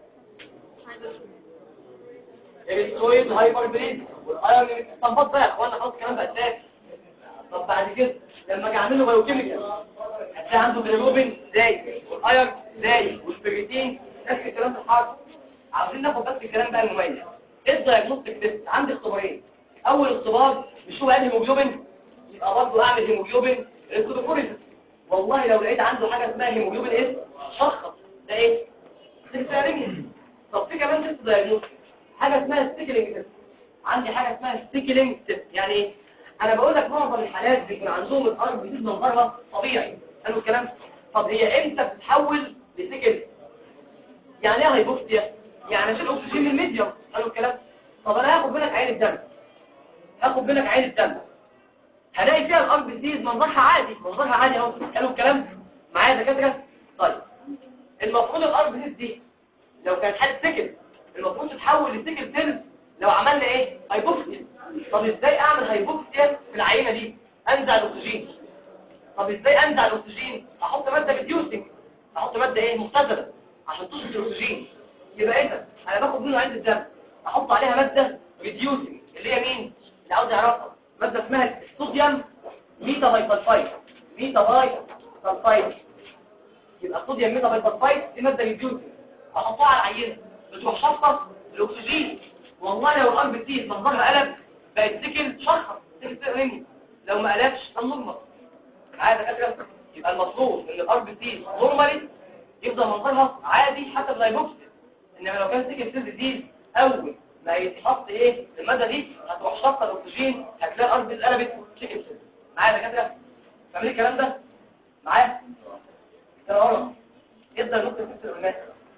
السترويد هايبر بريد والايرون استنباط بقى يا اخوانا خلاص الكلام بقى اساسي طب بعد كده لما اجي اعمل له بايوكيميكال هتلاقي عنده جلوبين زي والايرون زي والبريتين نفس الكلام في الحرب عاوزين ناخد بس الكلام بقى المميز ايه الدايجنوستيك تيست عندي اختبارين اول اختبار مش هو قال هيموجلوبين يبقى برضه اعمل هيموجلوبين ريسكوتوكوريزم والله لو لقيت عنده حاجه اسمها هيموجلوبين ايه شخص ده ايه سيكلينج طب في كمان تيست دايجنوستيك حاجه اسمها ستيكلينج تيست عندي حاجه اسمها ستيكلينج تيست يعني ايه انا بقول لك معظم الحالات بيكون عندهم الارض بتزيد منظرها طبيعي حلو الكلام طب هي امتى بتتحول لسكل يعني ايه هايبوكسيا يعني اشيل اكسجين من الميديوم حلو الكلام طب انا هاخد منك عين الدم هاخد منك عين الدم هلاقي فيها الارض بتزيد منظرها عادي منظرها عادي اهو حلو الكلام معايا دكاتره طيب المفروض الارض بتزيد دي لو كانت حاله سكل المفروض تتحول لسكل سيلز لو عملنا ايه هايبوكسيا طب ازاي اعمل هايبوكسيا في العينه دي انزع الاكسجين طب ازاي انزع الاكسجين احط ماده ريديوسنج احط ماده ايه مختزله عشان تشفط الاكسجين يبقى اذا انا باخد منه عند الدم احط عليها ماده ريديوسنج اللي هي مين اللي عاوز يعرفها ماده اسمها الصوديوم ميتا بايفالفايد ميتا بايفالفايد يبقى الصوديوم ميتا بايفالفايد دي ماده ريديوسنج احطها على العينه بتروح شفط الاكسجين والله لو الارض بتزيد منظرها قلب بقت سكن شخص سكن لو ما قلبش النورمال عادي دكاتره يبقى المفروض ان الارض بتزيد نورمالي يفضل منظرها عادي حتى اللايبوكس انما لو كان سكن سيل ديزيز اول ما يتحط ايه الماده دي هتروح شفط الاكسجين هتلاقي الارض اتقلبت سكن سيل معايا يا دكاتره فاهمين الكلام ده معايا كده ورا يفضل نقطه تكسر الناس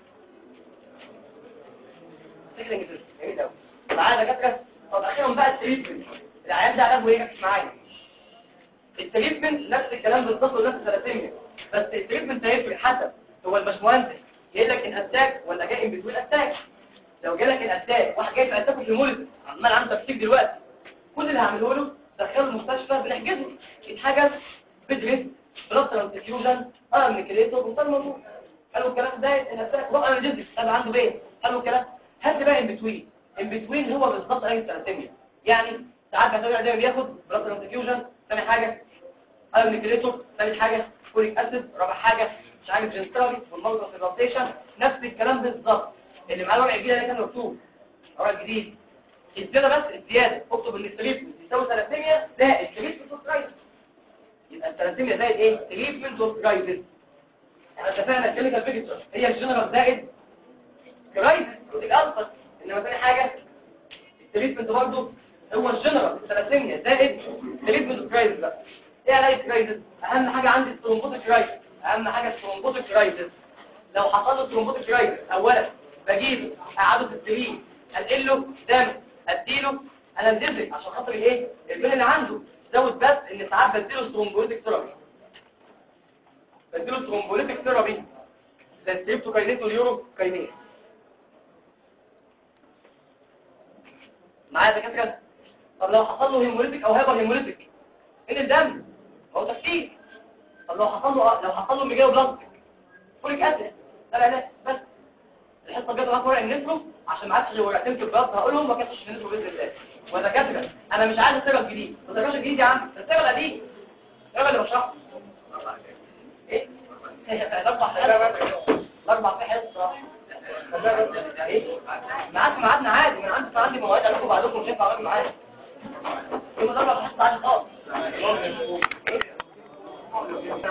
سكرينج سيل جميل قوي معايا يا دكاتره طب اخيرا بقى التريتمنت العيان ده علاجه ايه معايا التريتمنت نفس الكلام بالظبط ونفس الثلاثيه بس التريتمنت هيفرق حسب هو الباشمهندس جاي لك ان اتاك ولا جاي ان بتقول اتاك لو جالك ان اتاك واحد جاي في اتاك في المولد عمال عنده تفسير دلوقتي كل اللي هعمله له دخله المستشفى بنحجزه يتحجز بدرس بلاد ترانسفيوجن ارم نيكليتور وصل الموضوع حلو الكلام ده ان اتاك بقى انرجيتك هذا عنده بين حلو الكلام هات بقى ان بتوين ان بتوين هو بالظبط اي ثلاثيه يعني ساعات بتوجع ده بياخد بلاد ترانسفيوجن ثاني حاجه ايرون نيكليتور ثالث حاجه فوليك اسيد رابع حاجه مش عارف جنساري والموضوع في الروتيشن نفس الكلام بالظبط اللي معاه الورق الجديد ده كان مكتوب الورق الجديد الزياده بس الزياده اكتب ان التريتمنت يساوي ثلاثيميا زائد تريتمنت اوف يبقى الثلاثيميا زائد ايه تريتمنت اوف كرايسيس احنا اتفقنا الكلينيكال بيكتشر هي الجنرال زائد كرايسيس الالفا انما ثاني حاجه التريتمنت برضه هو الجنرال الثلاثيميا زائد تريتمنت اوف كرايسيس بقى ايه علاج الكرايسيس اهم حاجه عندي الثرومبوتيك كرايسيس اهم حاجه الثرومبوتيك كرايسيس لو حصل له ثرومبوتيك كرايسيس اولا بجيبه اقعده في السرير انقل له دم اديله انزله عشان خاطر الايه البين اللي عنده زود بس ان ساعات بديله ثرومبوليتيك ثيرابي بديله ثرومبوليتيك ثيرابي زي الستريبتوكاينيز واليورو كاينيز معايا دكاتره طب لو حصل له هيموليتيك او هايبر هيموليتيك ان الدم هو تفكير طب لو حصل له لو حصل له ميجاو بلاستيك فوليك اسيد ده العلاج بس الحصه الجايه معاك ورق النسرو عشان ما عادش غير ورقتين في البلاط هقولهم ما كانش النسرو باذن الله ودكاتره انا مش عايز السبب الجديد ما تبقاش الجديد يا عم السبب القديم السبب اللي بشرحه ايه الاربع حصص الاربع في حصه ايه معاك ميعادنا عادي من عندي عندي مواعيد اقول لكم بعدكم مش هينفع اقعد معايا يوم الاربع في حصه عادي خالص